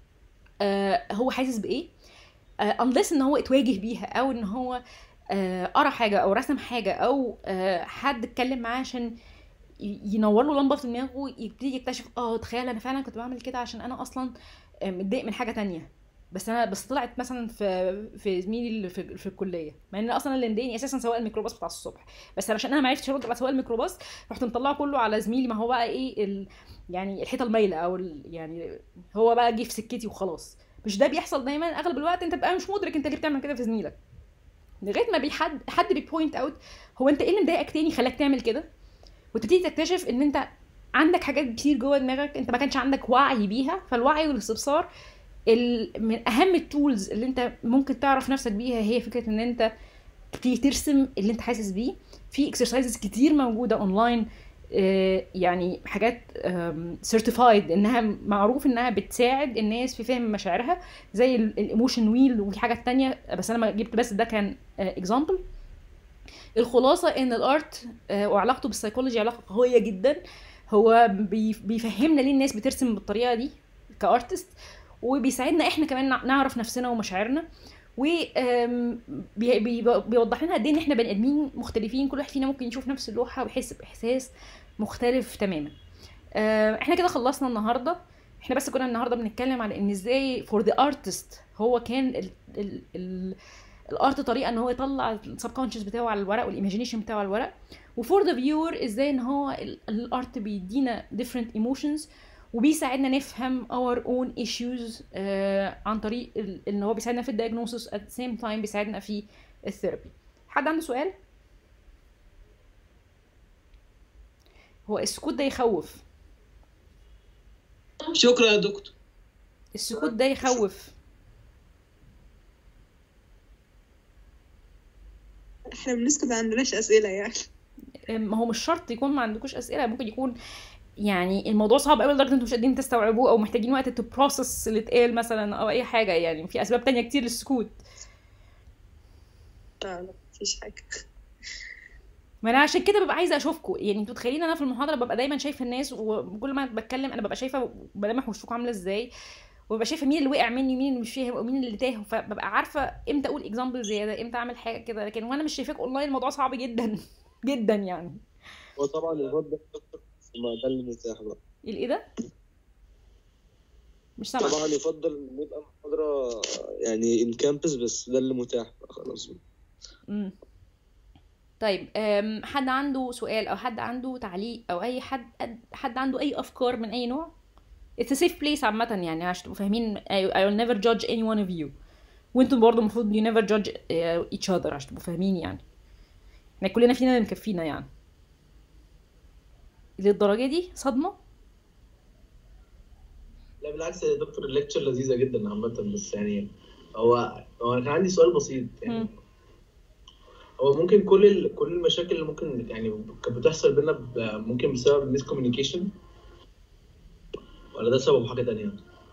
آه هو حاسس بايه آه unless ان هو اتواجه بيها او ان هو آه قرا حاجه او رسم حاجه او آه حد اتكلم معاه عشان ي- ينور له لمبه في دماغه يبتدي يكتشف اه تخيل انا فعلا كنت بعمل كده عشان انا اصلا آه، متضايق من حاجه تانية بس انا بس طلعت مثلا في في زميلي اللي في, في الكليه مع ان اصلا اللي مضايقني اساسا سواق الميكروباص بتاع الصبح بس علشان انا ما عرفتش ارد على سواق الميكروباص رحت مطلعه كله على زميلي ما هو بقى ايه ال يعني الحيطه المايله او ال يعني هو بقى جه في سكتي وخلاص مش ده بيحصل دايما اغلب الوقت انت بقى مش مدرك انت ليه بتعمل كده في زميلك لغايه ما بيحد حد بيبوينت اوت هو انت ايه اللي مضايقك تاني خلاك تعمل كده وتبتدي تكتشف ان انت عندك حاجات كتير جوه دماغك انت ما كانش عندك وعي بيها فالوعي والاستبصار ال- من اهم التولز اللي انت ممكن تعرف نفسك بيها هي فكره ان انت تبتدي ترسم اللي انت حاسس بيه في اكسرسايزز كتير موجوده اونلاين آه، يعني حاجات سيرتيفايد انها معروف انها بتساعد الناس في فهم مشاعرها زي الايموشن ويل وفي حاجات تانية بس انا ما جبت بس ده كان اكزامبل الخلاصه ان الارت آه، وعلاقته بالسيكولوجي علاقه قويه جدا هو بي- بيفهمنا ليه الناس بترسم بالطريقه دي كارتست وبيساعدنا احنا كمان نع- نعرف نفسنا ومشاعرنا وبيوضح لنا قد ايه ان احنا بني ادمين مختلفين كل واحد فينا ممكن يشوف نفس اللوحه ويحس باحساس مختلف تماما آه، احنا كده خلصنا النهارده احنا بس كنا النهارده بنتكلم على ان ازاي فور ذا ارتست هو كان ال ال ال الارت طريقه ان هو يطلع السبكونشس بتاعه على الورق والايماجينيشن بتاعه على الورق وفور ذا فيور ازاي ان هو ال- الارت بيدينا different emotions وبيساعدنا نفهم our own issues آه عن طريق ال- ان هو بيساعدنا في الدياجنوسيس at the same time بيساعدنا في الثيرابي حد عنده سؤال هو السكوت ده يخوف شكرا يا دكتور السكوت ده يخوف احنا بنسكت ما عندناش اسئله يعني ما هو مش شرط يكون ما عندكوش اسئله ممكن يكون يعني الموضوع صعب قوي لدرجه انتوا مش قادرين تستوعبوه او محتاجين وقت تبروسس اللي اتقال مثلا او اي حاجه يعني في اسباب تانية كتير للسكوت لا لا مفيش حاجه ما انا عشان كده ببقى عايزه اشوفكم يعني انتوا تخيلين انا في المحاضره ببقى دايما شايفه الناس وكل ما بتكلم انا ببقى شايفه بلمح وشكم عامله ازاي وببقى شايفه مين اللي وقع مني مين اللي مش فاهم ومين اللي تاه فببقى عارفه امتى اقول اكزامبل زياده امتى اعمل حاجه كده لكن وانا مش شايفاك اونلاين الموضوع صعب جدا جدا يعني هو طبعا الرد ده دكتور ما ده اللي متاح بقى الايه ده مش سامعة طبعا يفضل إن يبقى محاضرة يعني ان كامبس بس ده اللي متاح بقى خلاص مم. طيب أم، حد عنده سؤال او حد عنده تعليق او اي حد حد عنده اي افكار من اي نوع it's a safe place عامة يعني عشان تبقوا فاهمين I, I will never judge any one of you وانتم برضه المفروض you never judge uh, each other عشان تبقوا فاهمين يعني احنا كلنا فينا اللي مكفينا يعني للدرجة دي صدمة لا بالعكس يا دكتور الليكتشر لذيذة جدا عامة بس يعني هو هو أنا كان عندي سؤال بسيط يعني مم. هو ممكن كل ال... كل المشاكل اللي ممكن يعني كانت بتحصل بينا ب... ممكن بسبب الميس كوميونيكيشن ولا ده سبب حاجة تانية؟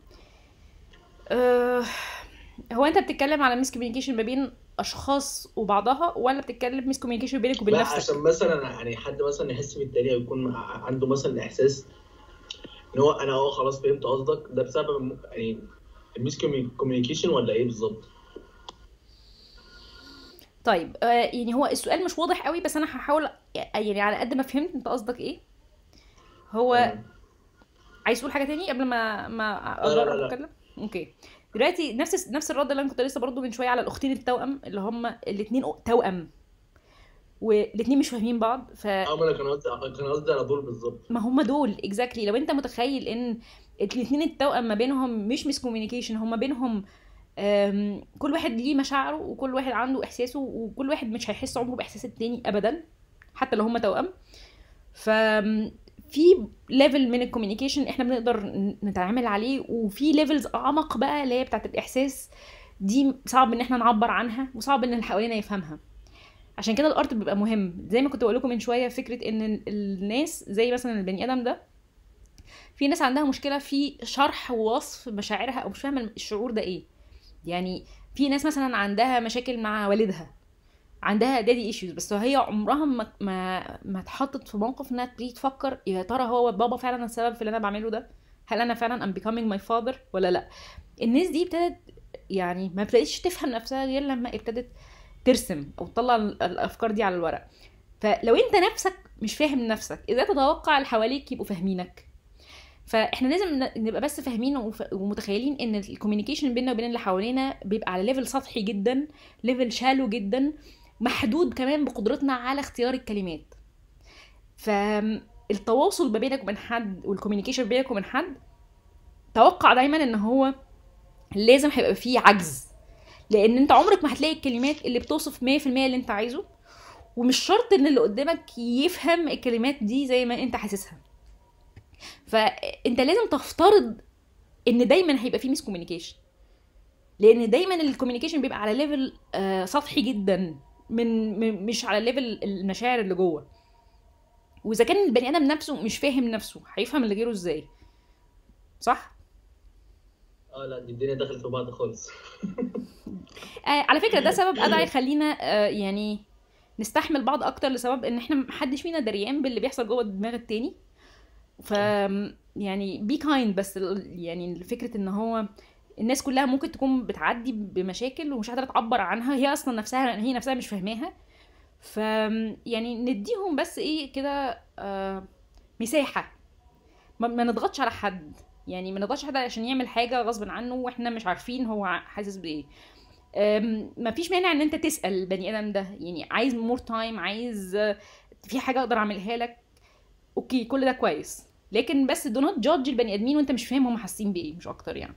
أه هو انت بتتكلم على ميس كوميونيكيشن ما بين اشخاص وبعضها ولا بتتكلم ميس كوميونيكيشن بينك وبين لا نفسك عشان مثلا يعني حد مثلا يحس بالتاني او يكون ع- عنده مثلا احساس ان هو انا اه خلاص فهمت قصدك ده بسبب الم- يعني الميس كوميونيكيشن ولا ايه بالظبط؟ طيب آه يعني هو السؤال مش واضح قوي بس انا هحاول يعني على قد ما فهمت انت قصدك ايه هو عايز تقول حاجه تاني قبل ما ما لا، لا، لا، اجرب لا. اتكلم اوكي دلوقتي نفس نفس الرد اللي انا كنت لسه برضو من شويه على الاختين التوأم اللي هم الاثنين توأم والاثنين مش فاهمين بعض ف اه ما انا كان قصدي كان قصدي على دول بالظبط ما هم دول اكزاكتلي لو انت متخيل ان الاثنين التوأم ما بينهم مش ميس كوميونيكيشن هم بينهم أم، كل واحد ليه مشاعره وكل واحد عنده احساسه وكل واحد مش هيحس عمره باحساس التاني ابدا حتى لو هم توأم ف في ليفل من الكوميونيكيشن احنا بنقدر ن- نتعامل عليه وفي ليفلز اعمق بقى اللي هي بتاعت الاحساس دي صعب ان احنا نعبر عنها وصعب ان اللي حوالينا يفهمها عشان كده الارت بيبقى مهم زي ما كنت بقول لكم من شويه فكره ان ال- الناس زي مثلا البني ادم ده في ناس عندها مشكله في شرح ووصف مشاعرها او مش فاهمه الشعور ده ايه يعني في ناس مثلا عندها مشاكل مع والدها عندها دادي ايشوز بس هي عمرها ما ما ما اتحطت في موقف انها تبتدي تفكر يا ترى هو بابا فعلا السبب في اللي انا بعمله ده هل انا فعلا ام becoming my father ولا لا الناس دي ابتدت يعني ما ابتدتش تفهم نفسها غير لما ابتدت ترسم او تطلع ال- الافكار دي على الورق فلو انت نفسك مش فاهم نفسك ازاي تتوقع اللي حواليك يبقوا فاهمينك فاحنا لازم ن- نبقى بس فاهمين وف- ومتخيلين ان الكوميونيكيشن بيننا وبين اللي حوالينا بيبقى على ليفل سطحي جدا ليفل شالو جدا محدود كمان بقدرتنا على اختيار الكلمات فالتواصل ما بينك وبين حد والكوميونيكيشن بينك وبين حد توقع دايما ان هو لازم هيبقى فيه عجز لان انت عمرك ما هتلاقي الكلمات اللي بتوصف 100% اللي انت عايزه ومش شرط ان اللي قدامك يفهم الكلمات دي زي ما انت حاسسها فانت لازم تفترض ان دايما هيبقى في ميس كوميونيكيشن لان دايما الكوميونيكيشن بيبقى على ليفل آه سطحي جدا من من- مش على ليفل المشاعر اللي جوه واذا كان البني ادم نفسه مش فاهم نفسه هيفهم اللي غيره ازاي صح اه لا دي الدنيا دخلت في بعض خالص آه على فكره ده سبب ادعى يخلينا آه يعني نستحمل بعض اكتر لسبب ان احنا محدش فينا دريان باللي بيحصل جوه دماغ التاني ف يعني بي كايند بس ال- يعني فكره ان هو الناس كلها ممكن تكون بتعدي بمشاكل ومش قادره تعبر عنها هي اصلا نفسها هي نفسها مش فاهماها ف يعني نديهم بس ايه كده آه مساحه ما, ما نضغطش على حد يعني ما نضغطش حد عشان يعمل حاجه غصب عنه واحنا مش عارفين هو حاسس بايه أم، مفيش مانع ان انت تسال البني ادم ده يعني عايز مور تايم عايز آه، في حاجه اقدر اعملها لك اوكي كل ده كويس لكن بس دو نوت جادج البني ادمين وانت مش فاهم هم حاسين بايه مش اكتر يعني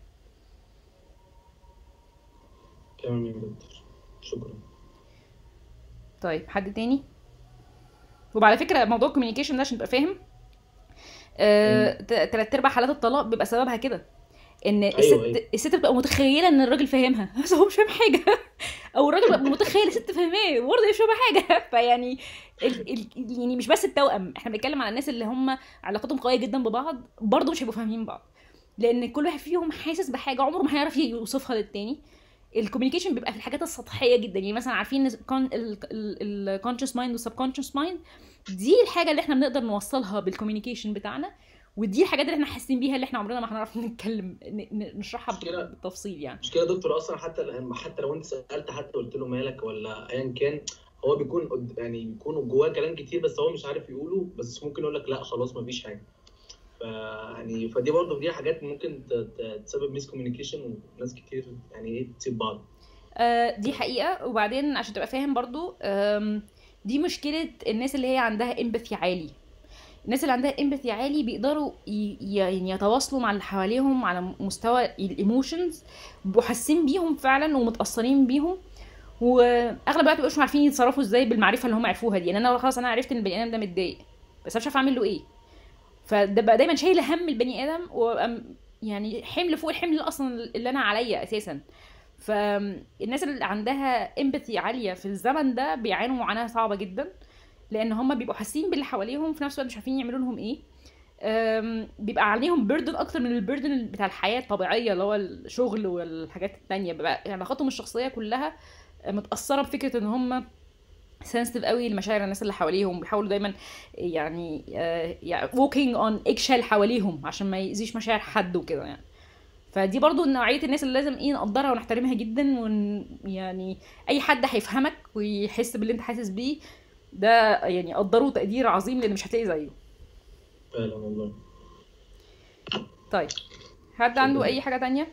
تمام يا دكتور شكرا طيب حد تاني وعلى فكره موضوع الكوميونيكيشن ده عشان تبقى فاهم آه، ت- تلات ارباع حالات الطلاق بيبقى سببها كده ان الست أيوة. الست بتبقى متخيله ان الراجل فاهمها بس هو مش فاهم حاجه او الراجل بيبقى متخيل الست فاهماه برضه مش فاهمه حاجه فيعني ال... ال... يعني مش بس التوأم احنا بنتكلم على الناس اللي هم علاقتهم قويه جدا ببعض برضه مش هيبقوا فاهمين بعض لان كل واحد فيهم حاسس بحاجه عمره ما هيعرف يوصفها للتاني الكوميونيكيشن بيبقى في الحاجات السطحيه جدا يعني مثلا عارفين الكونشس مايند والسبكونشس مايند دي الحاجه اللي احنا بنقدر نوصلها بالكوميونيكيشن بتاعنا ودي الحاجات اللي احنا حاسين بيها اللي احنا عمرنا ما هنعرف نتكلم ن- ن- نشرحها بالتفصيل يعني مش كده يا دكتور اصلا حتى لما- حتى لو انت سالت حد قلت له مالك ولا ايا كان هو بيكون قد- يعني بيكون جواه كلام كتير بس هو مش عارف يقوله بس ممكن يقول لك لا خلاص مفيش حاجه يعني فدي برضه دي حاجات ممكن ت- ت- تسبب ميس كوميونيكيشن وناس كتير يعني ايه تسيب بعض آه، دي حقيقة وبعدين عشان تبقى فاهم برضو آم، دي مشكلة الناس اللي هي عندها امباثي عالي الناس اللي عندها امباثي عالي بيقدروا ي- ي- يعني يتواصلوا مع اللي حواليهم على مستوى الايموشنز بيبقوا حاسين بيهم فعلا ومتأثرين بيهم واغلب الوقت مبيبقوش عارفين يتصرفوا ازاي بالمعرفة اللي هم عرفوها دي يعني انا خلاص انا عرفت ان البني ادم ده متضايق بس انا مش عارفه اعمل له ايه فده بقى دايما شايل هم البني ادم وابقى م- يعني حمل فوق الحمل اللي اصلا اللي انا عليا اساسا فالناس اللي عندها امباثي عاليه في الزمن ده بيعانوا معاناه صعبه جدا لان هم بيبقوا حاسين باللي حواليهم في نفس الوقت مش عارفين يعملوا لهم ايه أم، بيبقى عليهم بيردن اكتر من البيردن بتاع الحياه الطبيعيه اللي هو الشغل والحاجات التانية بقى علاقاتهم الشخصيه كلها متاثره بفكره ان هم سنسيتيف قوي لمشاعر الناس اللي حواليهم بيحاولوا دايما يعني آه، يعني walking on eggshell حواليهم عشان ما يأذيش مشاعر حد وكده يعني فدي برضو نوعية الناس اللي لازم ايه نقدرها ونحترمها جدا ون يعني اي حد هيفهمك ويحس باللي انت حاسس بيه ده يعني قدره تقدير عظيم لان مش هتلاقي زيه فعلا والله طيب حد عنده اي حاجة تانية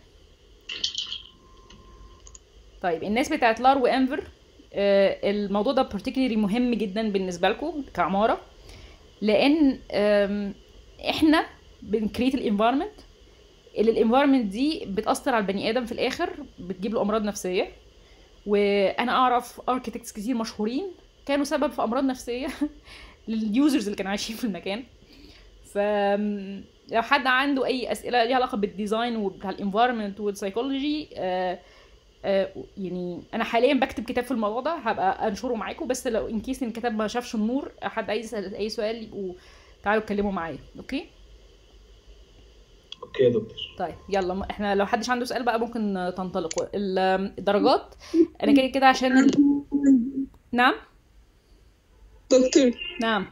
طيب الناس بتاعت لار وانفر آه، الموضوع ده particularly مهم جدا بالنسبة لكم كعمارة لان آم، احنا بنكريت الانفايرمنت اللي الانفايرمنت دي بتأثر على البني ادم في الاخر بتجيب له امراض نفسية وانا اعرف اركيتكتس كتير مشهورين كانوا سبب في امراض نفسية لليوزرز اللي كانوا عايشين في المكان ف لو حد عنده اي اسئله ليها علاقه بالديزاين وبتاع الانفايرمنت والسايكولوجي آه آه يعني انا حاليا بكتب كتاب في الموضوع ده هبقى انشره معاكم بس لو ان كيس ان الكتاب ما شافش النور حد عايز يسال اي سؤال يبقوا تعالوا اتكلموا معايا اوكي اوكي يا دكتور طيب يلا م- احنا لو حدش عنده سؤال بقى ممكن تنطلقوا ال- الدرجات انا كده كده عشان ال... نعم دكتور نعم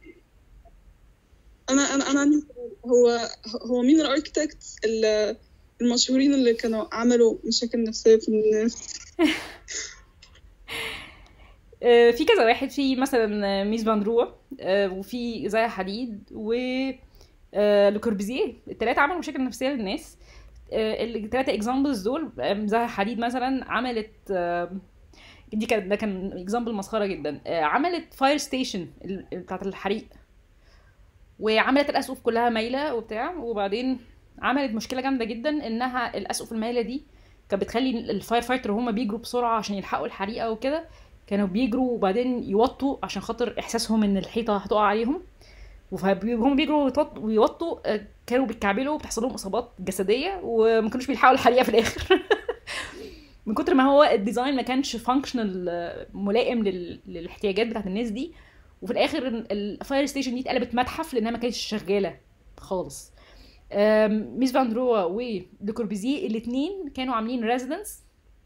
انا انا انا عندي سؤال. هو هو مين الاركتكت المشهورين اللي كانوا عملوا مشاكل نفسية في الناس آه، في كذا واحد في مثلا آه، ميس فان دروا آه، وفي زي حديد و آه، لوكوربيزيه التلاتة عملوا مشاكل نفسية للناس آه، التلاتة اكزامبلز دول آه، زي حديد مثلا عملت آه، دي كانت ده كان اكزامبل مسخرة جدا آه، عملت فاير ستيشن بتاعت الحريق وعملت الاسقف كلها مايله وبتاع وبعدين عملت مشكله جامده جدا انها الاسقف المايله دي كانت بتخلي الفاير فايتر وهم بيجروا بسرعه عشان يلحقوا الحريقه وكده كانوا بيجروا وبعدين يوطوا عشان خاطر احساسهم ان الحيطه هتقع عليهم وهم بيجروا ويتوط- ويوطوا آه، كانوا بيتكعبلوا وبتحصل لهم اصابات جسديه وما كانوش بيلحقوا الحريقه في الاخر من كتر ما هو الديزاين ما كانش فانكشنال ملائم لل- للاحتياجات بتاعت الناس دي وفي الاخر الفاير ستيشن دي اتقلبت متحف لانها ما كانتش شغاله خالص آم، ميس فان دروا ولوكوربيزيه الاثنين كانوا عاملين ريزيدنس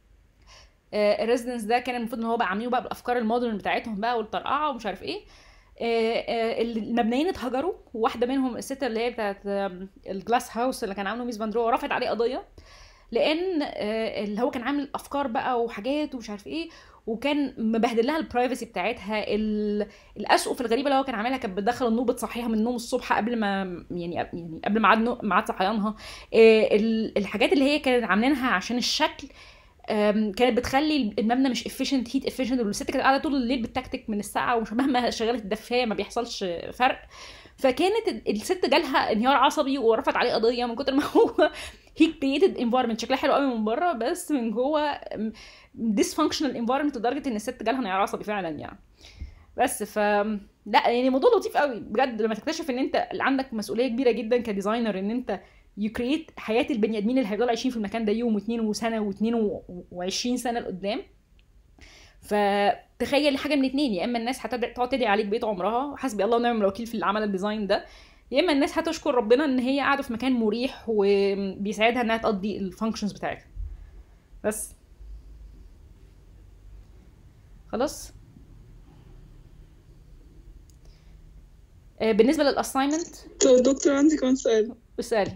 الريزيدنس ده كان المفروض ان هو بقى عاملينه بقى بالافكار المودرن بتاعتهم بقى والطرقعه ومش عارف ايه آه، آه، المبنيين اتهجروا وواحده منهم الست اللي هي بتاعت آم، الجلاس هاوس اللي كان عامله ميس فان دروا رفعت عليه قضيه لان آه، اللي هو كان عامل افكار بقى وحاجات ومش عارف ايه وكان مبهدل لها البرايفسي بتاعتها ال- الاسقف الغريبه اللي هو كان عاملها كانت بتدخل النور بتصحيها من النوم الصبح قبل ما يعني يعني قبل ميعاد نو- ميعاد صحيانها آه، ال- الحاجات اللي هي كانت عاملينها عشان الشكل آم، كانت بتخلي المبنى مش افيشنت هيت افيشنت والست كانت قاعده طول الليل بتكتك من الساعه ومش مهما شغلت الدفايه ما بيحصلش فرق فكانت ال- الست جالها انهيار عصبي ورفعت عليه قضيه من كتر ما هو هي كرييتد انفايرمنت شكلها حلو قوي من بره بس من جوه ديسفانكشنال انفايرمنت لدرجه ان الست جالها انهيار عصبي فعلا يعني بس ف لا يعني موضوع لطيف قوي بجد لما تكتشف ان انت اللي عندك مسؤوليه كبيره جدا كديزاينر ان انت يكريت حياه البني ادمين اللي هيفضلوا عايشين في المكان ده يوم واثنين وسنه واثنين وعشرين سنه لقدام فتخيل حاجه من اتنين يا اما الناس هتقعد تدعي عليك بقيت عمرها حسبي الله ونعم الوكيل في اللي عمل الديزاين ده يا اما الناس هتشكر ربنا ان هي قاعده في مكان مريح وبيساعدها انها تقضي الفانكشنز بتاعتها بس خلاص آه، بالنسبه للاساينمنت طب دكتور عندي كمان سؤال اسالي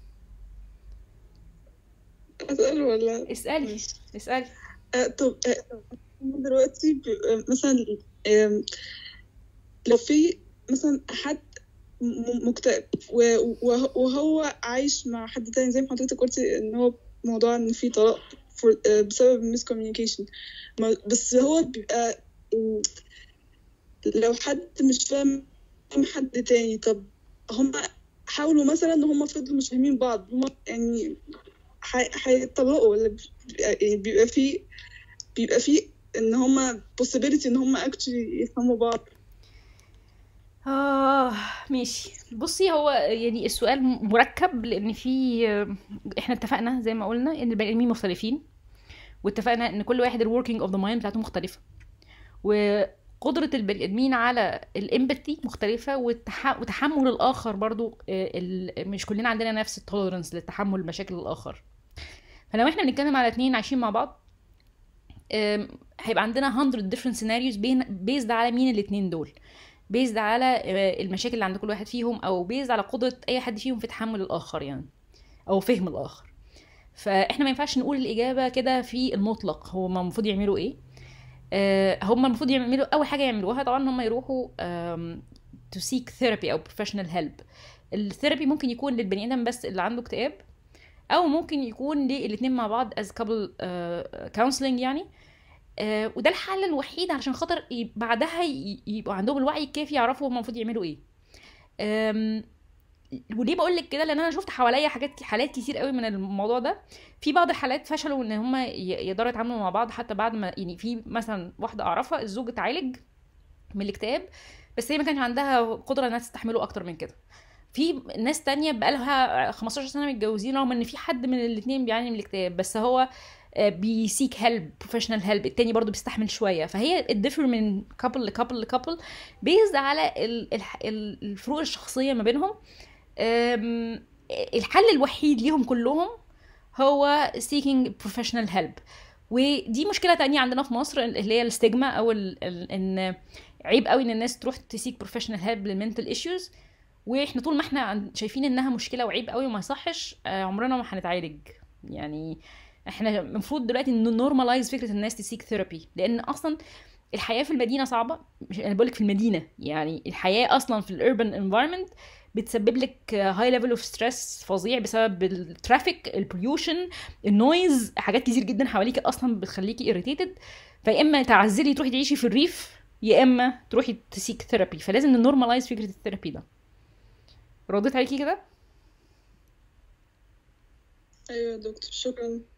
أسأل ولا اسالي اسالي آه طب آه دلوقتي بيبقى مثلا آم، لو في مثلا حد م- مكتئب و- وه- وهو عايش مع حد تاني زي ما حضرتك قلتي ان هو موضوع ان في طلاق for- آه، بسبب الميس كوميونيكيشن بس هو بيبقى م، لو حد مش فاهم فاهم حد تاني طب هما حاولوا مثلا ان هما فضلوا مش فاهمين بعض هما يعني هي- هيتطلقوا ولا بيبقى- يعني بيبقى في بيبقى في ان هما possibility ان هما actually يفهموا بعض آه ماشي بصي هو يعني السؤال مركب لأن في احنا اتفقنا زي ما قلنا إن البني آدمين مختلفين واتفقنا إن كل واحد الوركينج اوف ذا مايند بتاعته مختلفة وقدرة البني آدمين على الامباثي مختلفة والتح... وتحمل الآخر برضو آه، ال... مش كلنا عندنا نفس التوليرنس لتحمل مشاكل الآخر فلو احنا بنتكلم على اتنين عايشين مع بعض آم، هيبقى عندنا 100 different scenarios بين بيزد على مين الاتنين دول بيزد على آه، المشاكل اللي عند كل واحد فيهم او بيزد على قدرة اي حد فيهم في تحمل الاخر يعني او فهم الاخر فاحنا ما ينفعش نقول الاجابة كده في المطلق هو ما المفروض يعملوا ايه آه، هم المفروض يعملوا اول حاجة يعملوها طبعا هم يروحوا آم، to seek therapy او professional help الثيرابي ممكن يكون للبني ادم بس اللي عنده اكتئاب او ممكن يكون للاتنين مع بعض as couple uh, counseling يعني آه، وده الحل الوحيد علشان خاطر ي- بعدها ي- يبقوا عندهم الوعي الكافي يعرفوا هم المفروض يعملوا ايه أم، وليه بقول لك كده لان انا شفت حواليا حاجات حالات كتير قوي من الموضوع ده في بعض الحالات فشلوا ان هم يقدروا يتعاملوا مع بعض حتى بعد ما يعني في مثلا واحده اعرفها الزوج اتعالج من الاكتئاب بس هي ما كانش عندها قدره انها تستحمله اكتر من كده في ناس تانية بقالها 15 سنة متجوزين رغم ان في حد من الاتنين بيعاني من الاكتئاب بس هو آه، بيسيك هيلب بروفيشنال هيلب التاني برضو بيستحمل شوية فهي الديفر من كابل لكابل لكابل بيزد على ال- الح- ال- الفروق الشخصية ما بينهم آم، الحل الوحيد ليهم كلهم هو seeking professional help ودي مشكلة تانية عندنا في مصر اللي هي الستيجما او ال ال ان عيب قوي ان الناس تروح تسيك بروفيشنال هيلب للمنتل ايشوز واحنا طول ما احنا عن- شايفين انها مشكله وعيب قوي وما يصحش آه، عمرنا ما هنتعالج يعني احنا المفروض دلوقتي نورماليز فكره الناس تسيك ثيرابي لان اصلا الحياه في المدينه صعبه مش انا بقولك في المدينه يعني الحياه اصلا في الاربن انفايرمنت بتسبب لك هاي ليفل اوف ستريس فظيع بسبب الترافيك البوليوشن النويز حاجات كتير جدا حواليك اصلا بتخليكي irritated فيا اما تعزلي تروحي تعيشي في الريف يا اما تروحي تسيك ثيرابي فلازم نورماليز فكره الثيرابي ده رديت عليكي كده ايوه يا دكتور شكرا